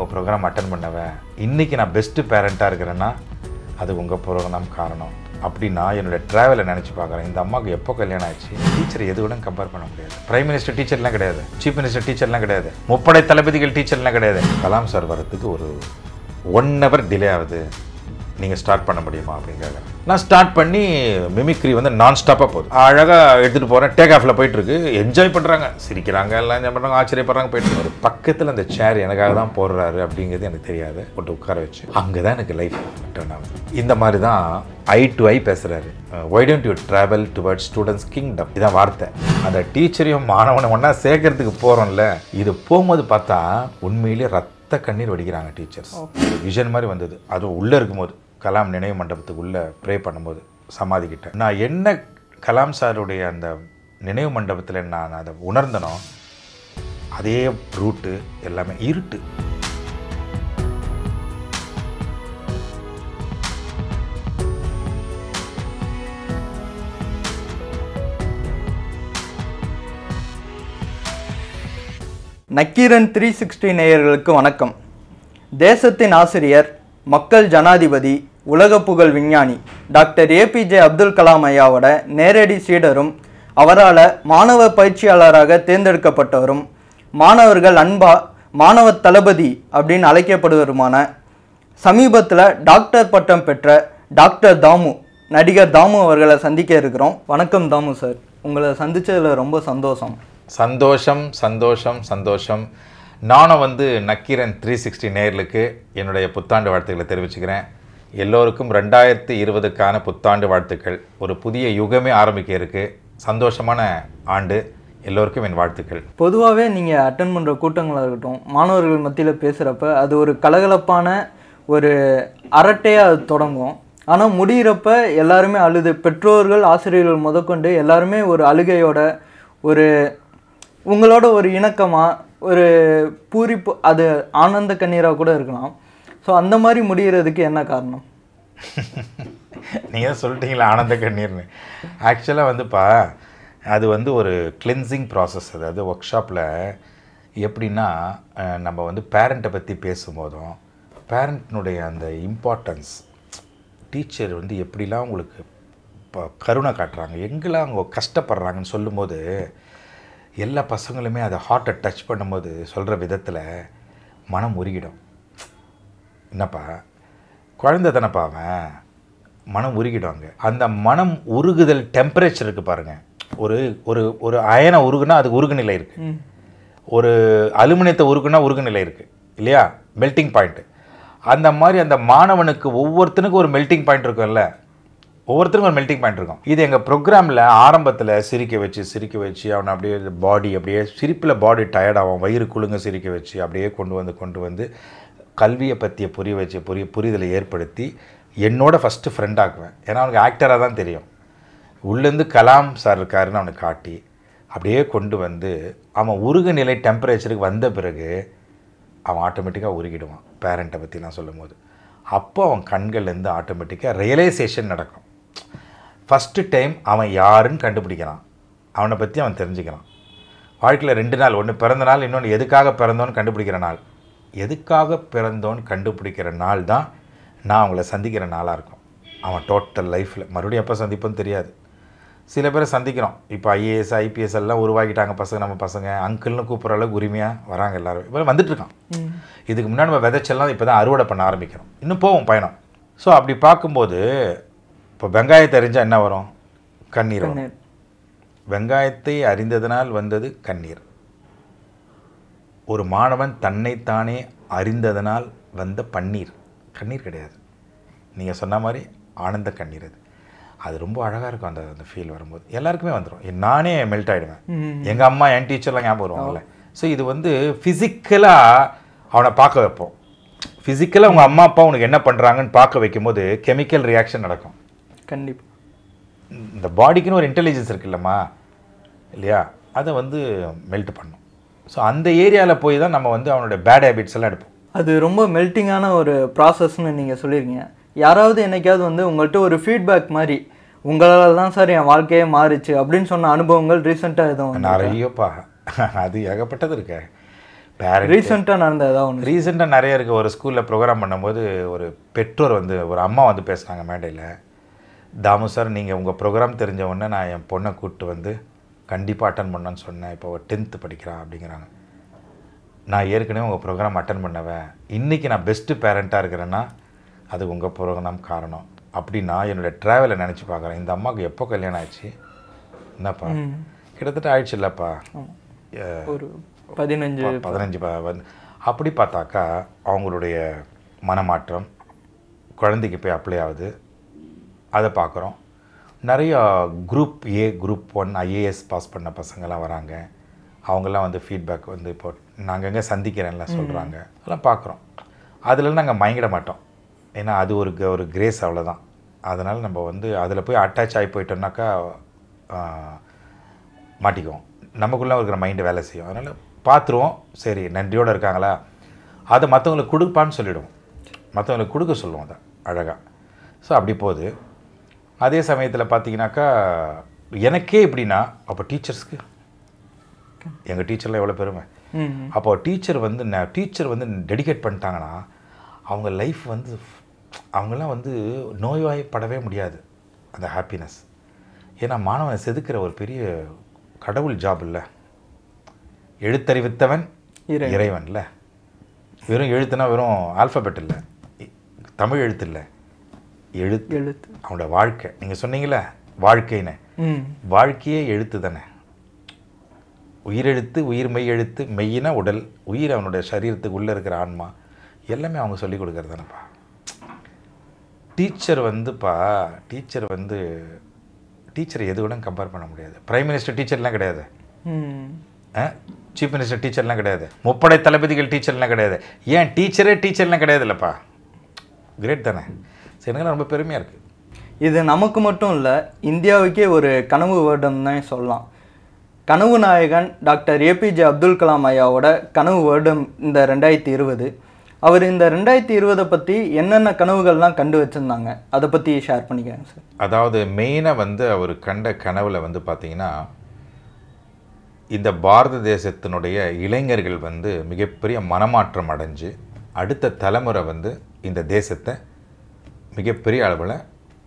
உங்கள் program attend பண்ணவன் இன்றைக்கி நான் பெஸ்ட்டு பேரண்ட்டாக இருக்கிறேன்னா அது உங்கள் ப்ரோக்ராம் காரணம் அப்படி நான் என்னோட ட்ராவலை நினச்சி பார்க்குறேன் இந்த அம்மாவுக்கு எப்போ கல்யாணம் ஆச்சு டீச்சர் எது கூட கம்பேர் பண்ண முடியாது பிரைம் மினிஸ்டர் டீச்சர்லாம் கிடையாது சீஃப் மினிஸ்டர் டீச்சர்லாம் கிடையாது முப்படை தளபதிகள் டீச்சர்லாம் கிடையாது கலாம் சார் வரதுக்கு ஒரு ஒன் ஹவர் டிலே ஆகுது நீங்கள் ஸ்டார்ட் பண்ண முடியுமா அப்படிங்கிறாங்க நான் ஸ்டார்ட் பண்ணி மிமிக்ரி வந்து நான் ஸ்டாப்பாக போகுது அழகாக எடுத்துகிட்டு போகிறேன் டேக் ஆஃபில் போயிட்டு இருக்கு என்ஜாய் பண்ணுறாங்க சிரிக்கிறாங்க எல்லாம் என்ஜாய் பண்ணுறாங்க ஆச்சரியப்படுறாங்க போயிட்டு இருக்கு. ஒரு பக்கத்தில் அந்த சேர் எனக்காக தான் போடுறாரு அப்படிங்கிறது எனக்கு தெரியாது போட்டு உட்கார வச்சு அங்கே தான் எனக்கு லைஃப் டர்ன் ஆகுது இந்த மாதிரி தான் ஐ டு ஐ பேசுகிறாரு why don't you travel towards students kingdom இதான் வார்த்தை அந்த டீச்சரையும் மாணவனை ஒன்றா சேர்க்கறதுக்கு போகிறோம்ல இது போகும்போது பார்த்தா உண்மையிலேயே ரத்த கண்ணீர் வடிக்கிறாங்க டீச்சர்ஸ் விஷன் மாதிரி வந்தது அது உள்ளே இருக்கும்போது கலாம் நினைவு மண்டபத்துக்குள்ளே ப்ரே பண்ணும்போது சமாதிக்கிட்ட நான் என்ன கலாம் சாருடைய அந்த நினைவு மண்டபத்தில் நான் அதை உணர்ந்தனோ அதே ரூட்டு எல்லாமே இருட்டு நக்கீரன் த்ரீ சிக்ஸ்டி நேயர்களுக்கு வணக்கம் தேசத்தின் ஆசிரியர் மக்கள் ஜனாதிபதி உலக புகழ் விஞ்ஞானி டாக்டர் ஏபிஜே அப்துல் கலாம் ஐயாவோட நேரடி சீடரும் அவரால் மாணவ பயிற்சியாளராக தேர்ந்தெடுக்கப்பட்டவரும் மாணவர்கள் அன்பா மாணவ தளபதி அப்படின்னு அழைக்கப்படுவருமான சமீபத்தில் டாக்டர் பட்டம் பெற்ற டாக்டர் தாமு நடிகர் தாமு அவர்களை சந்திக்க இருக்கிறோம் வணக்கம் தாமு சார் உங்களை சந்திச்சதுல ரொம்ப சந்தோஷம் சந்தோஷம் சந்தோஷம் சந்தோஷம் நானும் வந்து நக்கீரன் த்ரீ சிக்ஸ்டி நேயர்களுக்கு என்னுடைய புத்தாண்டு வாழ்த்துக்களை தெரிவிச்சுக்கிறேன் எல்லோருக்கும் ரெண்டாயிரத்தி இருபதுக்கான புத்தாண்டு வாழ்த்துக்கள் ஒரு புதிய யுகமே ஆரம்பிக்க இருக்கு சந்தோஷமான ஆண்டு எல்லோருக்கும் என் வாழ்த்துக்கள் பொதுவாகவே நீங்கள் அட்டன் பண்ணுற கூட்டங்களாக இருக்கட்டும் மாணவர்கள் மத்தியில் பேசுகிறப்ப அது ஒரு கலகலப்பான ஒரு அரட்டையாக அது தொடங்கும் ஆனால் முடிகிறப்ப எல்லாருமே அழுது பெற்றோர்கள் ஆசிரியர்கள் முதற்கொண்டு எல்லாருமே ஒரு அழுகையோட ஒரு உங்களோட ஒரு இணக்கமாக ஒரு பூரிப்பு அது ஆனந்த கண்ணீராக கூட இருக்கலாம் ஸோ அந்த மாதிரி முடிகிறதுக்கு என்ன காரணம் நீங்கள் சொல்லிட்டீங்களா ஆனந்த கண்ணீர்னு ஆக்சுவலாக வந்துப்பா அது வந்து ஒரு கிளென்சிங் ப்ராசஸ் அது அது ஒர்க் ஷாப்பில் எப்படின்னா அஹ், நம்ம வந்து பேரண்ட்டை பற்றி பேசும்போதும் பேரண்ட்னுடைய அந்த இம்பார்ட்டன்ஸ் டீச்சர் வந்து எப்படிலாம் உங்களுக்கு இப்போ கருணை காட்டுறாங்க எங்கெல்லாம் அவங்க கஷ்டப்படுறாங்கன்னு சொல்லும்போது எல்லா பசங்களுமே அதை ஹார்ட்டை டச் பண்ணும்போது சொல்கிற விதத்தில் மனம் உருகிடும் என்னப்பா குழந்தை தானப்பா அவன் மனம் உருகிடுவாங்க அந்த மனம் உருகுதல் டெம்பரேச்சர் இருக்குது பாருங்கள் ஒரு ஒரு ஒரு அயனை உருகுனா அது உருகு நிலை இருக்குது ஒரு அலுமினியத்தை உருகுனா உருகு நிலை இருக்குது இல்லையா மெல்ட்டிங் பாயிண்ட்டு அந்த மாதிரி அந்த மாணவனுக்கு ஒவ்வொருத்தனுக்கும் ஒரு மெல்ட்டிங் பாயிண்ட் இருக்கும்ல ஒவ்வொருத்தருக்கும் ஒரு மெல்ட்டிங் பாயிண்ட் இருக்கும் இது எங்கள் ப்ரோக்ராமில் ஆரம்பத்தில் சிரிக்க வச்சு சிரிக்க வச்சு அவனை அப்படியே பாடி அப்படியே சிரிப்பில் பாடி டயர்டாகும் வயிறு குலுங்க சிரிக்க வச்சு அப்படியே கொண்டு வந்து கொண்டு வந்து கல்வியை பற்றிய புரிய வச்சு புரிய புரிதலை ஏற்படுத்தி என்னோட ஃபஸ்ட்டு ஃப்ரெண்ட் ஆக்குவேன் ஏன்னா அவனுக்கு ஆக்டராக தான் தெரியும் உள்ளேருந்து கலாம் சார் இருக்காருன்னு அவனுக்கு காட்டி அப்படியே கொண்டு வந்து அவன் உருகு நிலை டெம்பரேச்சருக்கு வந்த பிறகு அவன் ஆட்டோமேட்டிக்காக உருகிடுவான் பேரண்ட்டை பற்றிலாம் சொல்லும்போது அப்போ அவன் கண்கள்லேருந்து ஆட்டோமேட்டிக்காக ரியலைசேஷன் நடக்கும் ஃபஸ்ட்டு டைம் அவன் யாருன்னு கண்டுபிடிக்கிறான் அவனை பற்றி அவன் தெரிஞ்சுக்கிறான் வாழ்க்கையில் ரெண்டு நாள் ஒன்று பிறந்த நாள் இன்னொன்று எதுக்காக பிறந்தோன்னு கண்டுபிடிக்கிற நாள் எதுக்காக பிறந்தோன்னு கண்டுபிடிக்கிற நாள் தான் நான் அவங்கள சந்திக்கிற நாளாக இருக்கும் அவன் டோட்டல் லைஃப்பில் மறுபடியும் எப்போ சந்திப்போன்னு தெரியாது சில பேரை சந்திக்கிறோம் இப்போ ஐஏஎஸ் ஐபிஎஸ் எல்லாம் உருவாக்கிட்டாங்க பசங்க நம்ம பசங்க அங்கிள்னு கூப்பிட்ற அளவுக்கு உரிமையாக வராங்க எல்லாரும் இப்போ வந்துட்டுருக்கான் இதுக்கு முன்னாடி நம்ம விதைச்செல்லாம் இப்போ தான் அறுவடை பண்ண ஆரம்பிக்கிறோம் இன்னும் போவோம் பயணம் ஸோ அப்படி பார்க்கும்போது இப்போ வெங்காயத்தை அறிஞ்சால் என்ன வரும் கண்ணீர் வரும் கண்ணீர். வெங்காயத்தை அறிந்ததனால் வந்தது கண்ணீர் ஒரு மாணவன் தன்னைத்தானே அறிந்ததனால் வந்த பன்னீர் கண்ணீர் கிடையாது நீங்கள் சொன்ன மாதிரி ஆனந்த கண்ணீர் அது அது ரொம்ப அழகாக இருக்கும் அந்த அந்த ஃபீல் வரும்போது எல்லாருக்குமே வந்துடும் நானே மெல்ட் ஆகிடுவேன் எங்கள் அம்மா என் டீச்சர்லாம் ஞாபகம் வருவாங்கல்ல ஸோ இது வந்து ஃபிசிக்கலாக அவனை பார்க்க வைப்போம் ஃபிசிக்கலாக உங்கள் அம்மா அப்பா உனக்கு என்ன பண்ணுறாங்கன்னு பார்க்க வைக்கும்போது கெமிக்கல் ரியாக்ஷன் நடக்கும் கண்டிப்பாக இந்த பாடிக்குன்னு ஒரு இன்டெலிஜென்ஸ் இருக்குல்லம்மா இல்லையா அதை வந்து மெல்ட் பண்ணும் ஸோ அந்த ஏரியாவில் போய் தான் நம்ம வந்து அவனோட பேட் ஹேபிட்ஸ் எல்லாம் எடுப்போம் அது ரொம்ப மெல்ட்டிங்கான ஒரு ப்ராசஸ்னு நீங்கள் சொல்லியிருக்கீங்க யாராவது என்னைக்காவது வந்து உங்கள்கிட்ட ஒரு ஃபீட்பேக் மாதிரி உங்களால் தான் சார் என் வாழ்க்கையே மாறுச்சு அப்படின்னு சொன்ன அனுபவங்கள் ரீசெண்டாக எதுவும் வந்து நிறையப்பா அது ஏகப்பட்டது இருக்க பேரண்ட் ரீசெண்டாக நடந்த ஏதாவது ஒன்று ரீசெண்டாக நிறைய இருக்குது ஒரு ஸ்கூலில் ப்ரோக்ராம் பண்ணும்போது ஒரு பெற்றோர் வந்து ஒரு அம்மா வந்து பேசுனாங்க மேடையில் தாமு சார் நீங்கள் உங்கள் ப்ரோக்ராம் தெரிஞ்ச உடனே நான் என் பொண்ணை கூப்பிட்டு வந்து கண்டிப்பாக அட்டன் பண்ணேன்னு சொன்னேன் இப்போ டென்த்து படிக்கிறான் அப்படிங்கிறாங்க நான் ஏற்கனவே உங்கள் ப்ரோக்ராம் அட்டன் பண்ணவன் இன்றைக்கி நான் பெஸ்ட்டு பேரண்ட்டாக இருக்கிறேன்னா அது உங்கள் ப்ரோக்ராம் காரணம் அப்படி நான் என்னோடய ட்ராவலை நினச்சி பார்க்குறேன் இந்த அம்மாவுக்கு எப்போ கல்யாணம் ஆயிடுச்சு என்னப்பா கிட்டத்தட்ட ஆயிடுச்சு இல்லைப்பா ஒரு பதினஞ்சு ப- பதினஞ்சு ப- வந்து அப்படி பார்த்தாக்கா அவங்களுடைய மனமாற்றம் குழந்தைக்கு போய் அப்ளை ஆகுது அதை பார்க்குறோம் நிறையா group A group one IAS pass பண்ண பசங்கள்லாம் வராங்க அவங்கெல்லாம் வந்து ஃபீட்பேக் வந்து இப்போ நாங்கள் எங்கே சந்திக்கிறேன்லாம் சொல்கிறாங்க அதெல்லாம் பார்க்குறோம் அதில் நாங்கள் மயங்கிட மாட்டோம் ஏன்னா அது ஒரு க- ஒரு கிரேஸ் அவ்வளோதான் அதனால் நம்ம வந்து அதில் போய் அட்டாச் ஆகி போயிட்டோம்னாக்கா ஆ, மாட்டிக்குவோம் நமக்குள்ளே இருக்கிற மைண்டு வேலை செய்யும் அதனால் பார்த்துருவோம் சரி நன்றியோடு இருக்காங்களா அதை மற்றவங்களுக்கு கொடுப்பான்னு சொல்லிவிடுவோம் மற்றவங்களுக்கு கொடுக்க சொல்லுவோம் அதை அழகாக ஸோ அப்படி போகுது அதே சமயத்தில் பார்த்தீங்கன்னாக்கா எனக்கே எப்படின்னா அப்போ டீச்சர்ஸ்க்கு எங்கள் டீச்சர்லாம் எவ்வளோ பெருமை ம் அப்போ டீச்சர் வந்து டீச்சர் வந்து டெடிகேட் பண்ணிட்டாங்கன்னா அவங்க லைஃப் வந்து அவங்கெல்லாம் வந்து நோய்வாய்ப்படவே முடியாது அந்த ஹாப்பினஸ் ஏன்னா மாணவனை செதுக்கிற ஒரு பெரிய கடவுள் ஜாப் இல்லை எழுத்தறிவித்தவன் இறைவன். இறைவன்ல வெறும் எழுத்துனா வெறும் ஆல்ஃபபெட் இல்லை இ- தமிழ் எழுத்து இல்லை எழுத்து எழுத்து அவனோட வாழ்க்கை நீங்கள் சொன்னீங்களே வாழ்க்கைன்னு ம் வாழ்க்கையே எழுத்து தானே உயிரெழுத்து உயிர் மெய் எழுத்து மெய்யினா உடல் உயிர் அவனுடைய சரீரத்துக்கு உள்ளே இருக்கிற ஆன்மா எல்லாமே அவங்க சொல்லி கொடுக்கறது தானேப்பா டீச்சர் வந்துப்பா டீச்சர் வந்து டீச்சர் எது கூட கம்பேர் பண்ண முடியாது பிரைம் மினிஸ்டர் டீச்சர்லாம் கிடையாது ம் சீஃப் மினிஸ்டர் டீச்சர்லாம் கிடையாது முப்படை தளபதிகள் டீச்சர்லாம் கிடையாது ஏன் டீச்சரே டீச்சர்லாம் கிடையாது இல்லைப்பா கிரேட் தானே சரி எனக்கு ரொம்ப பெருமையாக இருக்குது இது நமக்கு மட்டும் இல்லை இந்தியாவுக்கே ஒரு கனவு வருடம் தான் சொல்லலாம் கனவு நாயகன் டாக்டர் ஏபிஜே அப்துல் கலாம் ஐயாவோட கனவு வருடம் இந்த ரெண்டாயிரத்தி இருபது அவர் இந்த ரெண்டாயிரத்தி இருபதை பற்றி என்னென்ன கனவுகள்லாம் கண்டு வச்சுருந்தாங்க அதை பற்றி ஷேர் பண்ணிக்கிறேன் சார் அதாவது மெயினாக வந்து அவர் கண்ட கனவுல வந்து பார்த்தீங்கன்னா இந்த பாரத தேசத்தினுடைய இளைஞர்கள் வந்து மிகப்பெரிய மனமாற்றம் அடைஞ்சு அடுத்த தலைமுறை வந்து இந்த தேசத்தை மிகப்பெரிய அளவில்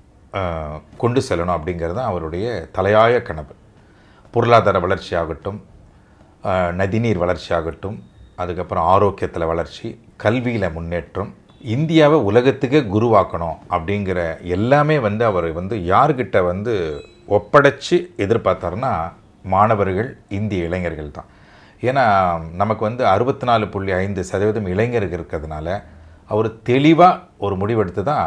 கொண்டு செல்லணும் அப்படிங்கிறது தான் அவருடைய தலையாய கனவு பொருளாதார வளர்ச்சி ஆகட்டும் ஆஹ், நதிநீர் வளர்ச்சி ஆகட்டும் அதுக்கப்புறம் ஆரோக்கியத்தில் வளர்ச்சி கல்வியில் முன்னேற்றம் இந்தியாவை உலகத்துக்கே குருவாக்கணும் அப்படிங்கிற எல்லாமே வந்து அவர் வந்து யார்கிட்ட வந்து ஒப்படைச்சு எதிர்பார்த்தாருன்னா மாணவர்கள் இந்திய இளைஞர்கள் தான் ஏன்னா நமக்கு வந்து அறுபத்தி நாலு புள்ளி ஐந்து சதவீதம் இளைஞர்கள் இருக்கிறதுனால அவர் தெளிவாக ஒரு முடிவெடுத்து தான்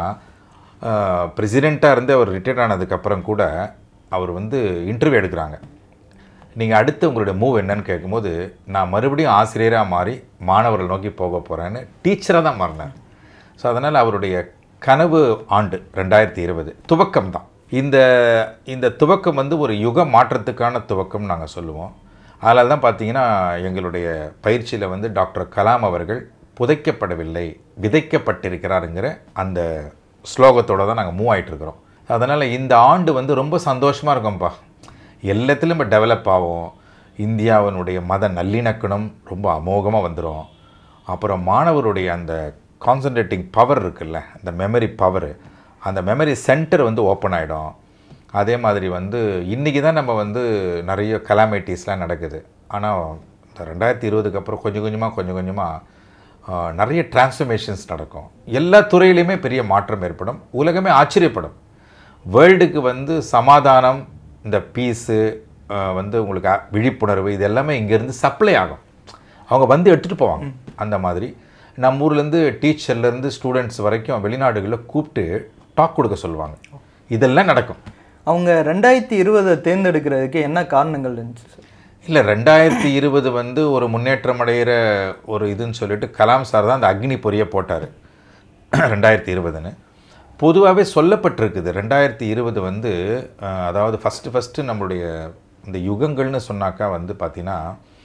பிரசிடெண்ட்டாக இருந்து அவர் ரிட்டையர்ட் ஆனதுக்கப்புறம் கூட அவர் வந்து இன்டர்வியூ எடுக்கிறாங்க நீங்கள் அடுத்து உங்களுடைய மூவ் என்னன்னு கேட்கும்போது நான் மறுபடியும் ஆசிரியராக மாறி மாணவர்கள் நோக்கி போக போகிறேன்னு டீச்சராக தான் மாறினார் ஸோ அதனால் அவருடைய கனவு ஆண்டு ரெண்டாயிரத்தி இருபது துவக்கம் தான் இந்த இந்த துவக்கம் வந்து ஒரு யுக மாற்றத்துக்கான துவக்கம் நாங்கள் சொல்லுவோம் அதனால தான் பார்த்தீங்கன்னா எங்களுடைய பயிற்சியில் வந்து டாக்டர் கலாம் அவர்கள் புதைக்கப்படவில்லை விதைக்கப்பட்டிருக்கிறாருங்கிற அந்த ஸ்லோகத்தோடு தான் நாங்கள் மூவ் ஆயிட்டு இருக்கிறோம் அதனால் இந்த ஆண்டு வந்து ரொம்ப சந்தோஷமாக இருக்கும்ப்பா எல்லாத்துலேயும் நம்ம டெவலப் ஆகும் இந்தியாவினுடைய மத நல்லிணக்கணம் ரொம்ப அமோகமாக வந்துடும் அப்புறம் மாணவருடைய அந்த கான்சன்ட்ரேட்டிங் பவர் இருக்குல்ல அந்த மெமரி பவர் அந்த மெமரி சென்டர் வந்து ஓப்பன் ஆகிடும் அதே மாதிரி வந்து இன்றைக்கி தான் நம்ம வந்து நிறைய கலாமிட்டிஸ்லாம் நடக்குது ஆனால் இந்த ரெண்டாயிரத்தி இருபதுக்கு அப்புறம் கொஞ்சம் கொஞ்சமாக கொஞ்சம் கொஞ்சமாக நிறைய டிரான்ஸ்ஃபர்மேஷன்ஸ் நடக்கும் எல்லா துறையிலையுமே பெரிய மாற்றம் ஏற்படும் உலகமே ஆச்சரியப்படும் வேர்ல்டுக்கு வந்து சமாதானம் இந்த பீஸு வந்து உங்களுக்கு அ- விழிப்புணர்வு இது எல்லாமே இங்கேருந்து சப்ளை ஆகும் அவங்க வந்து எடுத்துகிட்டு போவாங்க அந்த மாதிரி நம்ம ஊர்லேருந்து டீச்சர்லேருந்து ஸ்டூடெண்ட்ஸ் வரைக்கும் வெளிநாடுகளில் கூப்பிட்டு டாக் கொடுக்க சொல்லுவாங்க இதெல்லாம் நடக்கும் அவங்க ரெண்டாயிரத்தி இருபதை தேர்ந்தெடுக்கிறதுக்கு என்ன காரணங்கள் இருந்துச்சு சார் இல்லை ரெண்டாயிரத்தி இருபது வந்து ஒரு முன்னேற்றம் அடைகிற ஒரு இதுன்னு சொல்லிட்டு கலாம் சார் தான் அந்த அக்னி பொறியை போட்டார் ரெண்டாயிரத்தி இருபதுன்னு பொதுவாகவே சொல்லப்பட்டிருக்குது ரெண்டாயிரத்தி இருபது வந்து அஹ், அதாவது ஃபஸ்ட்டு ஃபஸ்ட்டு நம்மளுடைய இந்த யுகங்கள்னு சொன்னாக்கா வந்து பார்த்திங்கன்னா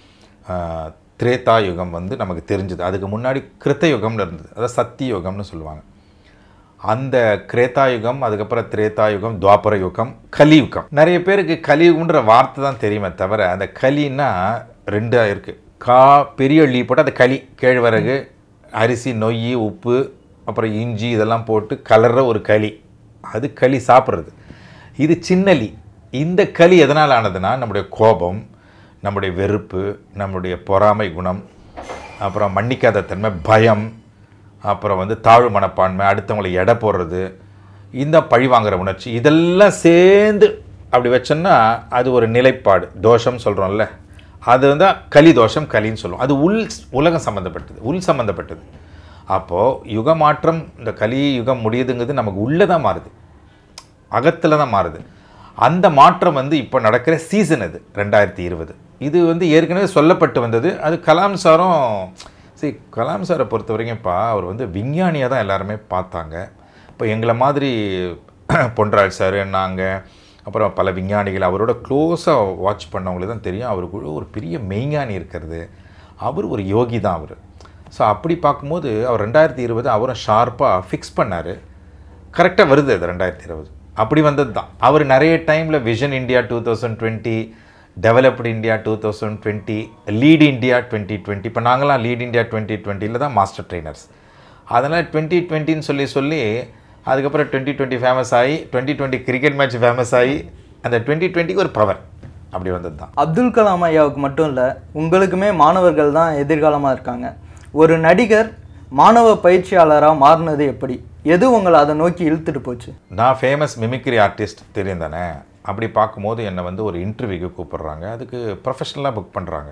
அஹ், திரேதா யுகம் வந்து நமக்கு தெரிஞ்சுது அதுக்கு முன்னாடி கிருத்த யுகம்னு இருந்தது அதாவது சத்திய யுகம்னு சொல்லுவாங்க அந்த கிரேதா யுகம் அதுக்கப்புறம் திரேதா யுகம் துவாபர யுகம் கலியுகம் நிறைய பேருக்கு கலியுகம்ன்ற வார்த்தை தான் தெரியுமே தவிர அந்த கலின்னா ரெண்டாக இருக்குது கா பெரிய அள்ளி போட்டு அந்த களி கேழ்வரகு அரிசி நொய் உப்பு அப்புறம் இஞ்சி இதெல்லாம் போட்டு கலர்ற ஒரு களி அது களி சாப்பிட்றது இது சின்னலி இந்த களி எதனால் ஆனதுன்னா நம்முடைய கோபம் நம்முடைய வெறுப்பு நம்முடைய பொறாமை குணம் அப்புறம் மன்னிக்காத தன்மை பயம் அப்புறம் வந்து தாழ்வு மனப்பான்மை அடுத்தவங்களை எடை போடுறது இந்த பழி வாங்குற உணர்ச்சி இதெல்லாம் சேர்ந்து அப்படி வச்சோன்னா அது ஒரு நிலைப்பாடு தோஷம் சொல்கிறோம்ல அது வந்து கலி தோஷம் கலின்னு சொல்லுவோம் அது உள் உலகம் சம்மந்தப்பட்டது உள் சம்மந்தப்பட்டது அப்போது யுக மாற்றம் இந்த கலி யுகம் முடியுதுங்கிறது நமக்கு உள்ளே தான் மாறுது அகத்தில் தான் மாறுது அந்த மாற்றம் வந்து இப்போ நடக்கிற சீசன் அது ரெண்டாயிரத்தி இருபது இது வந்து ஏற்கனவே சொல்லப்பட்டு வந்தது அது கலாம் சாரும் சரி கலாம் சாரை பொறுத்த வரைக்கும்ப்பா அவர் வந்து விஞ்ஞானியாக தான் எல்லாருமே பார்த்தாங்க இப்போ எங்களை மாதிரி பொன்ராஜ் சார் நாங்கள் அப்புறம் பல விஞ்ஞானிகள் அவரோட க்ளோஸாக வாட்ச் பண்ணவங்களுக்கு தான் தெரியும் அவருக்குள்ள ஒரு பெரிய மெய்ஞானி இருக்கிறது அவர் ஒரு யோகி தான் அவர் ஸோ அப்படி பார்க்கும்போது அவர் ரெண்டாயிரத்தி இருபது அவரும் ஷார்ப்பாக ஃபிக்ஸ் பண்ணார் கரெக்டாக வருது அது ரெண்டாயிரத்தி இருபது அப்படி வந்தது தான் அவர் நிறைய டைமில் vision India two thousand twenty developed India two thousand twenty lead India twenty twenty இப்போ நாங்களாம் லீட் இந்தியா டுவெண்ட்டி டுவெண்ட்டியில் தான் மாஸ்டர் ட்ரெயினர்ஸ் அதனால் டுவெண்ட்டி டுவெண்ட்டின்னு சொல்லி சொல்லி அதுக்கப்புறம் டுவெண்ட்டி டுவெண்ட்டி ஃபேமஸ் ஆகி twenty twenty cricket match famous ஆகி அந்த டுவெண்ட்டி டுவெண்ட்டிக்கு ஒரு பவர் அப்படி வந்தது தான் அப்துல் கலாம் ஐயாவுக்கு மட்டும் இல்லை உங்களுக்குமே மாணவர்கள் தான் எதிர்காலமாக இருக்காங்க ஒரு நடிகர் மாணவ பயிற்சியாளராக மாறினது எப்படி எது உங்களை அதை நோக்கி இழுத்துட்டு போச்சு நான் ஃபேமஸ் மிமிக்ரி ஆர்டிஸ்ட் தெரியும் தானே அப்படி பார்க்கும்போது என்னை வந்து ஒரு இன்டர்வியூக்கு கூப்பிடுறாங்க அதுக்கு ப்ரொஃபஷ்னலாக புக் பண்ணுறாங்க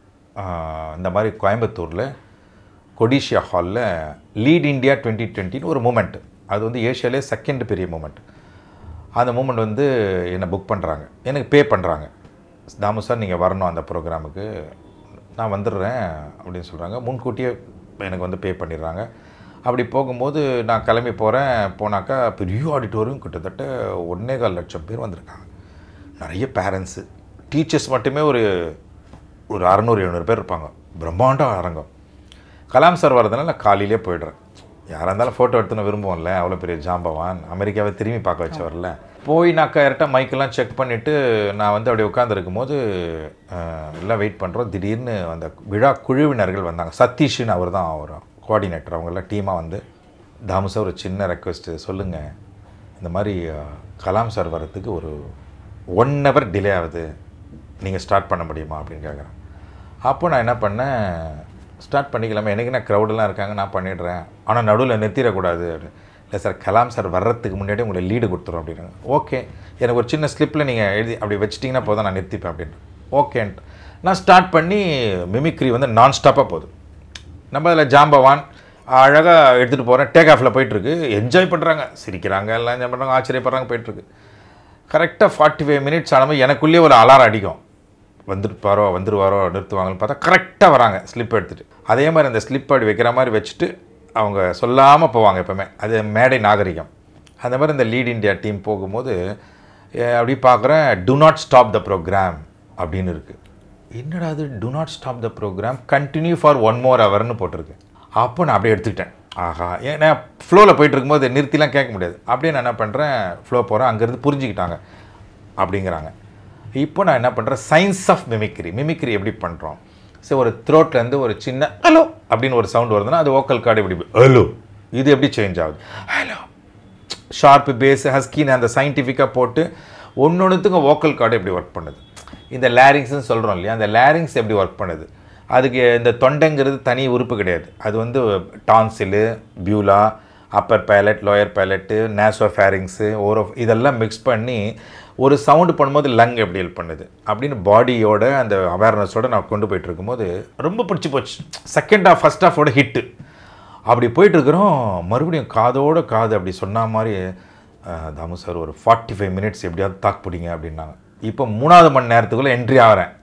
இந்த மாதிரி கோயம்புத்தூரில் கொடிஷியா ஹாலில் லீட் இந்தியா டுவெண்ட்டி டுவெண்ட்டின்னு ஒரு மூமெண்ட் அது வந்து ஏஷியாலே செகண்ட் பெரிய மூமெண்ட் அந்த மூமெண்ட் வந்து என்னை புக் பண்ணுறாங்க எனக்கு பே பண்ணுறாங்க தாமு சார் நீங்கள் வரணும் அந்த ப்ரோக்ராமுக்கு நான் வந்துடுறேன் அப்படின்னு சொல்கிறாங்க முன்கூட்டியே எனக்கு வந்து பே பண்ணிடுறாங்க அப்படி போகும்போது நான் கிளம்பி போகிறேன் போனாக்கா பெரிய ஆடிட்டோரியம் கிட்டத்தட்ட ஒன்றே கால் லட்சம் பேர் வந்திருக்காங்க நிறைய பேரண்ட்ஸு டீச்சர்ஸ் மட்டுமே ஒரு ஒரு அறநூறு எழுநூறு பேர் இருப்பாங்க பிரம்மாண்ட அரங்கம் கலாம் சார் வரதுனால நான் காலையிலே போயிடுறேன் யாராக இருந்தாலும் ஃபோட்டோ எடுத்துன்னு விரும்புவோம்ல அவ்வளோ பெரிய ஜாம்பவான் அமெரிக்காவை திரும்பி பார்க்க வச்சவர்ல போய் நான் கரெக்டாக மைக்கெல்லாம் செக் பண்ணிவிட்டு நான் வந்து அப்படியே உட்காந்துருக்கும் போது அஹ், எல்லாம் வெயிட் பண்ணுறோம் திடீர்னு அந்த விழா குழுவினர்கள் வந்தாங்க சதீஷ்னு அவர் தான் அவர் கோஆர்டினேட்டர் அவங்கெல்லாம் டீமாக வந்து தாமு சார் ஒரு சின்ன ரெக்வெஸ்ட்டு சொல்லுங்கள் இந்த மாதிரி அஹ், கலாம் சார் வர்றதுக்கு ஒரு ஒன் ஹவர் டிலே ஆகுது நீங்கள் ஸ்டார்ட் பண்ண முடியுமா அப்படின்னு கேட்குறேன் அப்போ நான் என்ன பண்ணேன் ஸ்டார்ட் பண்ணிக்கலாமா எனக்கு என்ன க்ரௌடெல்லாம் இருக்காங்க நான் பண்ணிடுறேன் ஆனால் நடுவில் நிறுத்திடக்கூடாது அப்படின்னு இல்லை சார் கலாம் சார் வர்றதுக்கு முன்னாடி உங்களை லீடு கொடுத்துரும் அப்படின்னு ஓகே எனக்கு ஒரு சின்ன ஸ்லிப்பில் நீங்கள் எழுதி அப்படி வச்சிட்டிங்கன்னா போதும் நான் நிறுத்திப்பேன் அப்படின்னு ஓகேன்ட்டு நான் ஸ்டார்ட் பண்ணி மிமிக்ரி வந்து நான் ஸ்டாப்பாக போகுது நம்ம அதில் ஜாம்பவான் அழகாக எடுத்துகிட்டு போகிறேன் டேக் ஆஃபில் போயிட்டுருக்கு என்ஜாய் பண்ணுறாங்க சிரிக்கிறாங்க எல்லாம் என்ஜாய் பண்ணுறாங்க ஆச்சரியப்படுறாங்க போயிட்டுருக்கு கரெக்டாக ஃபார்ட்டி ஃபைவ் மினிட்ஸ் ஆனமல் எனக்குள்ளேயே ஒரு அலாரம் அடிக்கும் வந்துருப்பாரோ வந்துருவாரோ நிறுத்துவாங்கன்னு பார்த்தா கரெக்டாக வராங்க ஸ்லிப் எடுத்துகிட்டு அதே மாதிரி அந்த ஸ்லிப் அப்படி வைக்கிற மாதிரி வச்சுட்டு அவங்க சொல்லாமல் போவாங்க எப்போவுமே அது மேடை நாகரிகம் அந்த மாதிரி இந்த லீட் இந்தியா டீம் போகும்போது அஹ், அப்படி பார்க்குறேன் do not stop the program அப்படின்னு இருக்குது என்னடா அது do not stop the program continue for one more ஹவர்னு போட்டிருக்கு அப்போ நான் அப்படியே எடுத்துக்கிட்டேன் ஆஹா ஏன்னா ஃப்ளோவில் போயிட்டு இருக்கும்போது நிறுத்திலாம் கேட்க முடியாது அப்படியே நான் என்ன பண்ணுறேன் ஃப்ளோ போகிறேன் அங்கேருந்து புரிஞ்சுக்கிட்டாங்க அப்படிங்கிறாங்க இப்போ நான் என்ன பண்ணுறேன் சயின்ஸ் ஆஃப் மிமிக்ரி மிமிக்ரி எப்படி பண்ணுறோம் சரி ஒரு த்ரோட்லேருந்து ஒரு சின்ன ஹலோ அப்படின்னு ஒரு சவுண்ட் வருதுன்னா அது ஓக்கல் கார்டு எப்படி ஹலோ இது எப்படி சேஞ்ச் ஆகுது ஹலோ ஷார்ப்பு பேஸ் ஹஸ்கின்னு அந்த சயின்டிஃபிக்காக போட்டு ஒன்று ஒன்றுத்துக்கும் வோக்கல் கார்டு எப்படி ஒர்க் பண்ணுது இந்த லேரிங்ஸ்னு சொல்கிறோம் இல்லையா அந்த லேரிங்ஸ் எப்படி ஒர்க் பண்ணுது அதுக்கு இந்த தொண்டைங்கிறது தனி உறுப்பு கிடையாது அது வந்து டான்சிலு பியூலா upper palate lower palate nasopharynx ஓரோ இதெல்லாம் மிக்ஸ் பண்ணி ஒரு சவுண்டு பண்ணும்போது லங் எப்படி ஹெல்ப் பண்ணுது அப்படின்னு பாடியோட அந்த அவேர்னஸோட நான் கொண்டு போயிட்டு இருக்கும்போது ரொம்ப பிடிச்சி போச்சு செகண்ட் ஆஃப் ஃபஸ்ட் ஆஃபோட ஹிட்டு அப்படி போயிட்டுருக்குறோம் மறுபடியும் காதோட காது அப்படி சொன்ன மாதிரி அஹ், தாமு சார் ஒரு ஃபார்ட்டி ஃபைவ் மினிட்ஸ் எப்படியாவது தாக்கு பிடிங்க அப்படின்னாங்க இப்போ மூணாவது மணி நேரத்துக்குள்ளே என்ட்ரி ஆகிறேன்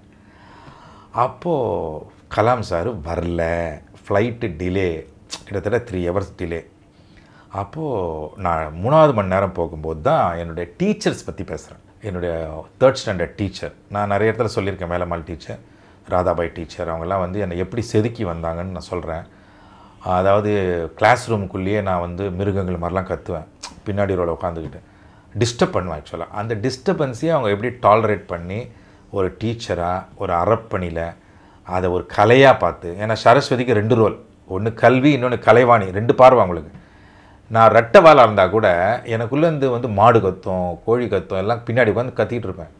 அப்போது கலாம் சார் வரல ஃப்ளைட்டு டிலே கிட்டத்தட்ட த்ரீ ஹவர்ஸ் டிலே அப்போது நான் மூணாவது மணி நேரம் போகும்போது தான் என்னுடைய டீச்சர்ஸ் பற்றி பேசுகிறேன் என்னுடைய தேர்ட் ஸ்டாண்டர்ட் டீச்சர் நான் நிறைய இடத்துல சொல்லியிருக்கேன் மேலம்மாள் டீச்சர் ராதாபாய் டீச்சர் அவங்கெல்லாம் வந்து என்னை எப்படி செதுக்கி வந்தாங்கன்னு நான் சொல்கிறேன் அதாவது கிளாஸ் ரூமுக்குள்ளேயே நான் வந்து மிருகங்கள் மாதிரிலாம் கத்துவேன் பின்னாடி ரோல உட்காந்துக்கிட்டு டிஸ்டர்ப் பண்ணுவேன் ஆக்சுவலாக அந்த டிஸ்டர்பன்ஸையே அவங்க எப்படி டாலரேட் பண்ணி ஒரு டீச்சராக ஒரு அறப்பணியில் அதை ஒரு கலையாக பார்த்து ஏன்னா சரஸ்வதிக்கு ரெண்டு ரோல் ஒன்று கல்வி இன்னொன்று கலைவாணி ரெண்டு பார்வை அவங்களுக்கு நான் ரெட்டை வாழா இருந்தால் கூட எனக்குள்ளேருந்து வந்து மாடு கத்தும் கோழி கத்தும் எல்லாம் பின்னாடி உட்காந்து கத்திக்கிட்டு இருப்பேன்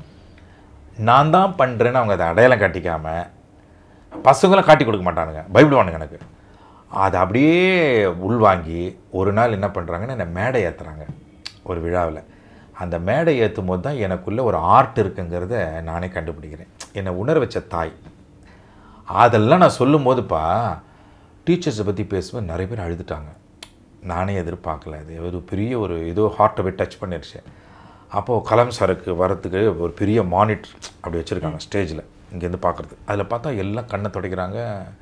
நான் தான் பண்ணுறேன்னு அவங்க அதை அடையாளம் காட்டிக்காம பசங்களும் காட்டி கொடுக்க மாட்டானுங்க பயப்படுவானுங்க எனக்கு அதை அப்படியே உள்வாங்கி ஒரு நாள் என்ன பண்ணுறாங்கன்னா என்னை மேடை ஏற்றுறாங்க ஒரு விழாவில் அந்த மேடை ஏற்றும் போது தான் எனக்குள்ளே ஒரு ஆர்ட் இருக்குங்கிறத நானே கண்டுபிடிக்கிறேன் என்னை உணர வச்ச தாய் அதெல்லாம் நான் சொல்லும் போதுப்பா டீச்சர்ஸை பற்றி பேசும்போது நிறைய பேர் அழுதுட்டாங்க நானே எதிர்பார்க்கல இது ஒரு பெரிய ஒரு ஏதோ ஹார்ட்டை போய் டச் பண்ணிருச்சு அப்போது கலாம் சாருக்கு வரத்துக்கு ஒரு பெரிய மானிட்டர் அப்படி வச்சுருக்காங்க ஸ்டேஜில் இங்கேருந்து பார்க்குறது அதில் பார்த்தா எல்லாம் கண்ணை துடைக்கிறாங்க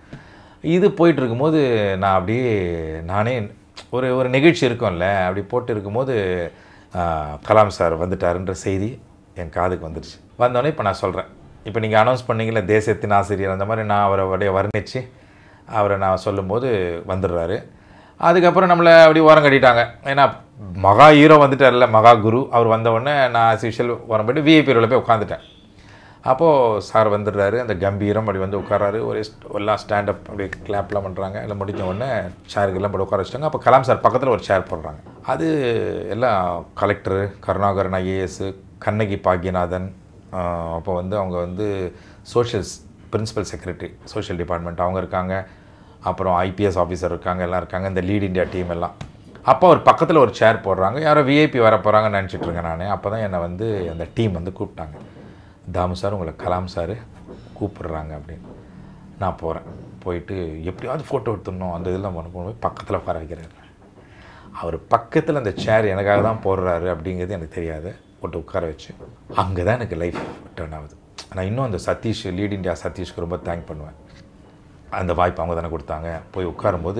இது போயிட்டு இருக்கும்போது நான் அப்படியே நானே ஒரு ஒரு நிகழ்ச்சி இருக்கும்ல அப்படி போட்டு இருக்கும்போது ஆ, கலாம் சார் வந்துட்டாருன்ற செய்தி என் காதுக்கு வந்துடுச்சு வந்தோடனே இப்போ நான் சொல்கிறேன் இப்போ நீங்கள் அனௌன்ஸ் பண்ணீங்களே தேசத்தின் ஆசிரியர் அந்த மாதிரி நான் அவரை அப்படியே வர்ணித்து அவரை நான் சொல்லும்போது வந்துடுறாரு அதுக்கப்புறம் நம்மளை அப்படி ஓரம் கட்டிட்டாங்க ஏன்னா மகா ஹீரோ வந்துட்டார்ல மகா குரு அவர் வந்த உடனே நான் as usual ஓரம் போயிட்டு விஐபி ரோல போய் உட்காந்துட்டேன் அப்போது சார் வந்துடுறாரு அந்த கம்பீரம் அப்படி வந்து உட்காராரு ஒரு st- எல்லாம் ஸ்டாண்டப் அப்படி கிளாப்லாம் பண்ணுறாங்க எல்லாம் முடிஞ்ச உடனே சேருக்கெல்லாம் போட்டு உட்கார வச்சிட்டாங்க அப்போ கலாம் சார் பக்கத்தில் ஒரு சேர் போடுறாங்க அது எல்லாம் கலெக்டரு கருணாகரன் ஐஏஎஸ் கண்ணகி பாக்யநாதன் ஆஹ் அப்போ வந்து அவங்க வந்து socials principal secretary social department அவங்க இருக்காங்க அப்புறம் ஐபிஎஸ் ஆஃபீஸர் இருக்காங்க எல்லாம் இருக்காங்க இந்த லீட் இந்தியா டீம் எல்லாம் அப்போ ஒரு பக்கத்தில் ஒரு சேர் போடுறாங்க யாரோ விஐபி வர போகிறாங்கன்னு நினச்சிட்டு இருக்கேன் நான் அப்போ தான் என்னை வந்து அந்த டீம் வந்து கூப்பிட்டாங்க தாமு சார் உங்களை கலாம் சார் கூப்பிடுறாங்க அப்படின்னு நான் போகிறேன் போயிட்டு எப்படியாவது ஃபோட்டோ எடுத்துடணும் அந்த இதெல்லாம் பண்ண போய் பக்கத்தில் உட்கார வைக்கிறாரு அவர் பக்கத்தில் அந்த சேர் எனக்காக தான் போடுறாரு அப்படிங்கிறது எனக்கு தெரியாது போட்டு உட்கார வச்சு அங்கே தான் எனக்கு லைஃப் டேர்ன் ஆகுது நான் இன்னும் அந்த சதீஷ் லீட் இந்தியா சதீஷ்க்கு ரொம்ப தேங்க் பண்ணுவேன் அந்த வாய்ப்பு அவங்க தானே கொடுத்தாங்க போய் உட்காரும்போது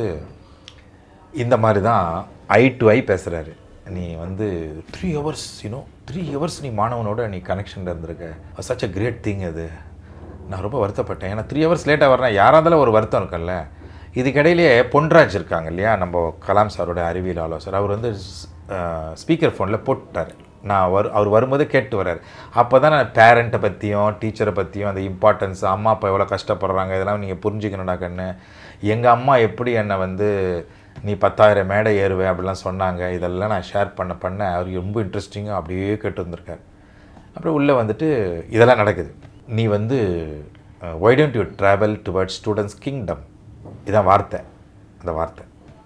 இந்த மாதிரி தான் ஐ டு ஐ பேசுகிறாரு நீ வந்து three hours you know three hours நீ மாணவனோட நீ கனெக்ஷனில் இருந்திருக்க சச் அ கிரேட் திங் அது நான் ரொம்ப வருத்தப்பட்டேன் ஏன்னா த்ரீ ஹவர்ஸ் லேட்டாக வரேன் யாராக இருந்தாலும் ஒரு வருத்தம் இருக்கும்ல இதுக்கிடையிலே பொன்ராஜ் இருக்காங்க இல்லையா நம்ம கலாம் சாரோட அறிவியல் ஆலோசகர் அவர் வந்து ஸ்பீக்கர் ஃபோனில் போட்டுட்டார் நான் வரு அவர் வரும்போது கேட்டு வர்றாரு அப்போ தான் நான் பேரண்ட்டை பற்றியும் டீச்சரை பற்றியும் அந்த இம்பார்ட்டன்ஸ் அம்மா அப்பா எவ்வளோ கஷ்டப்படுறாங்க இதெல்லாம் நீங்கள் புரிஞ்சுக்கணும்டா கண்ணு எங்கள் அம்மா எப்படி என்னை வந்து நீ பத்தாயிரம் மேடை ஏறுவே அப்படிலாம் சொன்னாங்க இதெல்லாம் நான் ஷேர் பண்ண பண்ண அவர் ரொம்ப இன்ட்ரெஸ்டிங்காக அப்படியே கேட்டு வந்திருக்காரு அப்புறம் உள்ளே வந்துட்டு இதெல்லாம் நடக்குது நீ வந்து why don't you travel towards students kingdom இதான் வார்த்தை அந்த வார்த்தை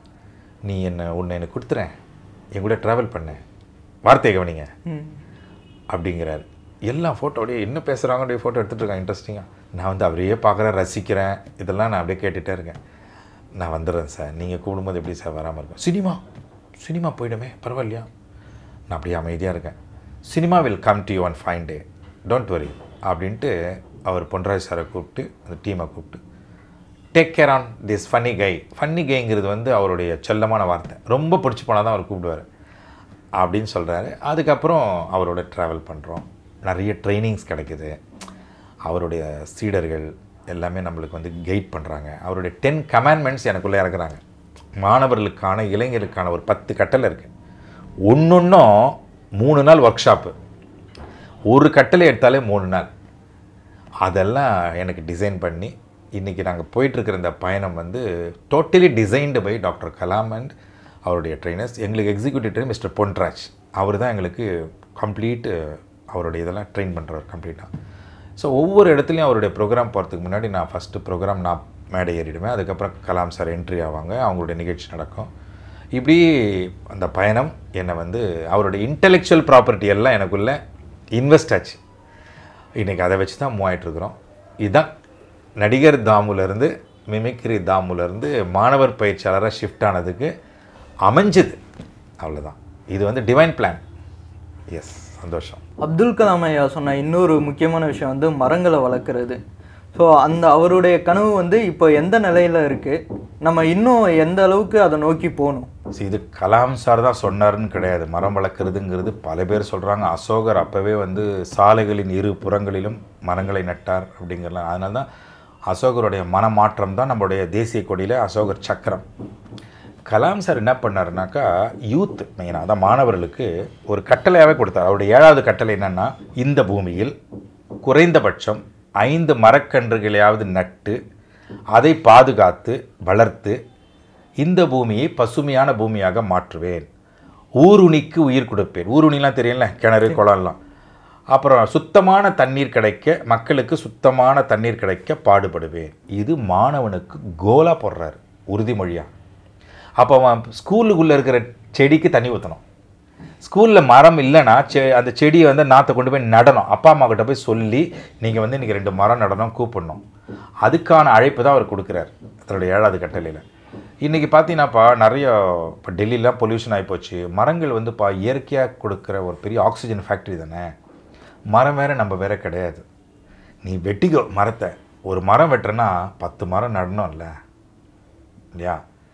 நீ என்ன உன்னை எனக்கு கொடுத்துறேன் என் கூட ட்ராவல் பண்ண வார்த்தையை கவனிங்க அப்படிங்கிறாரு எல்லா ஃபோட்டோடைய என்ன பேசுகிறாங்க ஃபோட்டோ எடுத்துகிட்டு இருக்காங்க இன்ட்ரெஸ்டிங்காக நான் வந்து அவரையே பார்க்குறேன் ரசிக்கிறேன் இதெல்லாம் நான் அப்படியே கேட்டுகிட்டே இருக்கேன் நான் வந்துடுறேன் சார் நீங்கள் கூடும்போது எப்படி சார் வராமல் இருக்கும் சினிமா சினிமா போயிடுமே பரவாயில்லையா நான் அப்படியே அமைதியாக இருக்கேன் cinema will come to you one fine day don't worry அப்படின்ட்டு அவர் பொன்ராஜ் சாரை கூப்பிட்டு அந்த டீமை கூப்பிட்டு take care on this funny guy funny கைங்கிறது வந்து அவருடைய செல்லமான வார்த்தை ரொம்ப பிடிச்சி போனால் தான் அவர் கூப்பிடுவார் அப்படின்னு சொல்கிறாரு அதுக்கப்புறம் அவரோட ட்ராவல் பண்ணுறோம் நிறைய ட்ரைனிங்ஸ் கிடைக்குது அவருடைய சீடர்கள் எல்லாமே நம்மளுக்கு வந்து கைட் பண்ணுறாங்க அவருடைய டென் கமாண்ட்மெண்ட்ஸ் எனக்குள்ளே இறக்குறாங்க மாணவர்களுக்கான இளைஞருக்கான ஒரு பத்து கட்டளை இருக்குது ஒன்றொன்றும் மூணு நாள் ஒர்க் ஷாப்பு ஒரு கட்டளை எடுத்தாலே மூணு நாள் அதெல்லாம் எனக்கு டிசைன் பண்ணி இன்றைக்கி நாங்கள் போயிட்டுருக்கிற இந்த பயணம் வந்து totally designed by doctor Kalam and அவருடைய ட்ரைனர்ஸ் எங்களுக்கு எக்ஸிக்யூட்டிவ் ட்ரெயின் மிஸ்டர் பொன்ராஜ் அவர் தான் எங்களுக்கு கம்ப்ளீட் அவருடைய இதெல்லாம் ட்ரெயின் பண்ணுறார் கம்ப்ளீட்டாக ஸோ ஒவ்வொரு இடத்துலையும் அவருடைய ப்ரோக்ராம் போகிறதுக்கு முன்னாடி நான் ஃபஸ்ட்டு ப்ரோக்ராம் நான் மேடை ஏறிடுவேன் அதுக்கப்புறம் கலாம் சார் என்ட்ரி ஆவாங்க அவங்களுடைய நிகழ்ச்சி நடக்கும் இப்படி அந்த பயணம் என்னை வந்து அவருடைய இன்டெலெக்சுவல் ப்ராப்பர்ட்டி எல்லாம் எனக்குள்ளே இன்வெஸ்ட் ஆச்சு இன்றைக்கி அதை வச்சு தான் மூவ் ஆயிட்டிருக்கிறோம் இதுதான் நடிகர் தாமுலேருந்து மிமிக்ரி தாமுலேருந்து மாணவர் பயிற்சியாளராக ஷிஃப்ட் ஆனதுக்கு அமைஞ்சது அவ்வளோதான் இது வந்து டிவைன் பிளான் எஸ் சந்தோஷம் அப்துல் கலாம் ஐயா சொன்ன இன்னொரு முக்கியமான விஷயம் வந்து மரங்களை வளர்க்குறது ஸோ அந்த அவருடைய கனவு வந்து இப்போ எந்த நிலையில் இருக்குது நம்ம இன்னும் எந்த அளவுக்கு அதை நோக்கி போகணும் See, இது கலாம் சார் தான் சொன்னாருன்னு கிடையாது மரம் வளர்க்குறதுங்கிறது பல பேர் சொல்கிறாங்க அசோகர் அப்போவே வந்து சாலைகளின் இரு புறங்களிலும் மரங்களை நட்டார் அப்படிங்கிறலாம் அதனால தான் அசோகருடைய மனமாற்றம் தான் நம்மளுடைய தேசிய கொடியில் அசோகர் சக்கரம் கலாம் சார் என்ன பண்ணாருனாக்கா யூத் மெயினாக அதான் மாணவர்களுக்கு ஒரு கட்டளையாகவே கொடுத்தார் அவருடைய ஏழாவது கட்டளை என்னென்னா இந்த பூமியில் குறைந்தபட்சம் ஐந்து மரக்கன்றுகளையாவது நட்டு அதை பாதுகாத்து வளர்த்து இந்த பூமியை பசுமையான பூமியாக மாற்றுவேன் ஊருணிக்கு உயிர் கொடுப்பேன் ஊருணிலாம் தெரியல கிணறு குளம்லாம் அப்புறம் சுத்தமான தண்ணீர் கிடைக்க மக்களுக்கு சுத்தமான தண்ணீர் கிடைக்க பாடுபடுவேன் இது மாணவனுக்கு கோலா போடுறாரு உறுதிமொழியா அப்போ அவன் ஸ்கூலுக்குள்ளே இருக்கிற செடிக்கு தண்ணி ஊற்றணும் ஸ்கூலில் மரம் இல்லைன்னா செ அந்த செடியை வந்து நாற்றை கொண்டு போய் நடணும் அப்பா அம்மா கிட்ட போய் சொல்லி நீங்கள் வந்து இன்றைக்கி ரெண்டு மரம் நடணும் கூப்பிடணும் அதுக்கான அழைப்பு தான் அவர் கொடுக்குறாரு தன்னுடைய ஏழாவது கட்டளையில் இன்றைக்கி பார்த்தீங்கன்னாப்பா நிறைய இப்போ டெல்லிலாம் பொல்யூஷன் ஆகிப்போச்சு மரங்கள் வந்துப்பா இயற்கையாக கொடுக்குற ஒரு பெரிய ஆக்சிஜன் ஃபேக்ட்ரி தானே மரம் வேற நம்ம வேற கிடையாது நீ வெட்டிக்கோ மரத்தை ஒரு மரம் வெட்டுறேன்னா பத்து மரம் நடணும்ல இல்லையா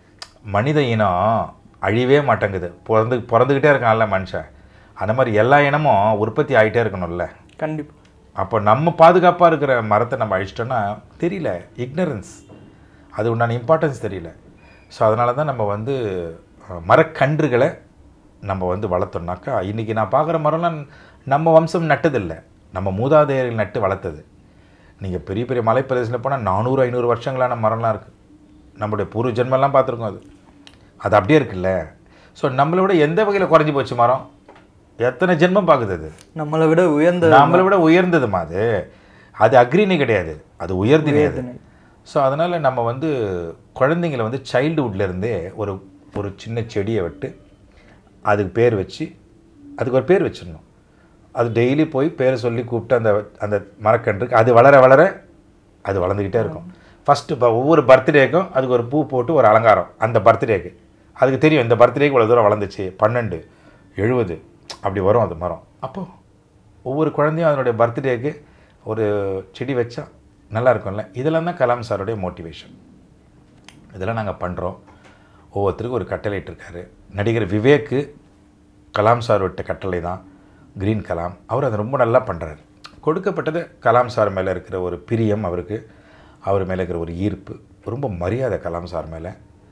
மனித இனம் அழியவே மாட்டேங்குது பிறந்து பிறந்துக்கிட்டே இருக்கான்ல மனுஷன் அந்த மாதிரி எல்லா இனமும் உற்பத்தி ஆகிட்டே இருக்கணும்ல கண்டிப்பாக அப்போ நம்ம பாதுகாப்பாக இருக்கிற மரத்தை நம்ம அழிச்சிட்டோன்னா தெரியல இக்னரன்ஸ் அது உண்டான இம்பார்ட்டன்ஸ் தெரியல ஸோ அதனால தான் நம்ம வந்து அஹ், மரக்கன்றுகளை நம்ம வந்து வளர்த்தோம்னாக்கா இன்றைக்கி நான் பார்க்குற மரம்லாம் நம்ம வம்சம் நட்டதில்லை நம்ம மூதாதையர்கள் நட்டு வளர்த்தது நீங்கள் பெரிய பெரிய மலைப்பிரதேசத்தில் போனால் நானூறு ஐநூறு வருஷங்களான மரம்லாம் இருக்குது நம்மளுடைய பூர்வ ஜென்மெல்லாம் பார்த்துருக்கோம் அது அது அப்படியே இருக்குல்ல ஸோ நம்மளை விட எந்த வகையில் குறைஞ்சி போச்சு மரம் எத்தனை ஜென்மம் பார்க்குது அது நம்மளை விட உயர்ந்த நம்மளை விட உயர்ந்ததுமா அது அது அக்ரினி கிடையாது அது உயர்தினி அது உயர்திணை. ஸோ அதனால் நம்ம வந்து குழந்தைங்கள வந்து சைல்டுஹுட்லேருந்தே ஒரு ஒரு சின்ன செடியை விட்டு அதுக்கு பேர் வச்சு அதுக்கு ஒரு பேர் வச்சிடணும் அது டெய்லி போய் பேரை சொல்லி கூப்பிட்டு அந்த அந்த மரக்கன்றுக்கு அது வளர வளர அது வளர்ந்துக்கிட்டே இருக்கும் ஃபஸ்ட்டு இப்போ ஒவ்வொரு பர்த்டேக்கும் அதுக்கு ஒரு பூ போட்டு ஒரு அலங்காரம் அந்த பர்த்டேக்கு அதுக்கு தெரியும் இந்த பர்த்டேக்கு இவ்வளோ தூரம் வளர்ந்துச்சு பன்னெண்டு எழுபது அப்படி வரும் அது மரம் அப்போது ஒவ்வொரு குழந்தையும் அதனுடைய பர்த்டேக்கு ஒரு செடி வச்சா நல்லா இருக்கும்ல இதெல்லாம் தான் கலாம் சாருடைய மோட்டிவேஷன் இதெல்லாம் நாங்கள் பண்ணுறோம் ஒவ்வொருத்தருக்கும் ஒரு கட்டளை இட்டிருக்காரு நடிகர் விவேக்கு கலாம் சார் விட்ட கட்டளை தான் கிரீன் கலாம் அவர் அதை ரொம்ப நல்லா பண்ணுறாரு கொடுக்கப்பட்டது கலாம் சார் மேலே இருக்கிற ஒரு பிரியம் அவருக்கு அவர் மேலே இருக்கிற ஒரு ஈர்ப்பு ரொம்ப மரியாதை கலாம் சார் மேலே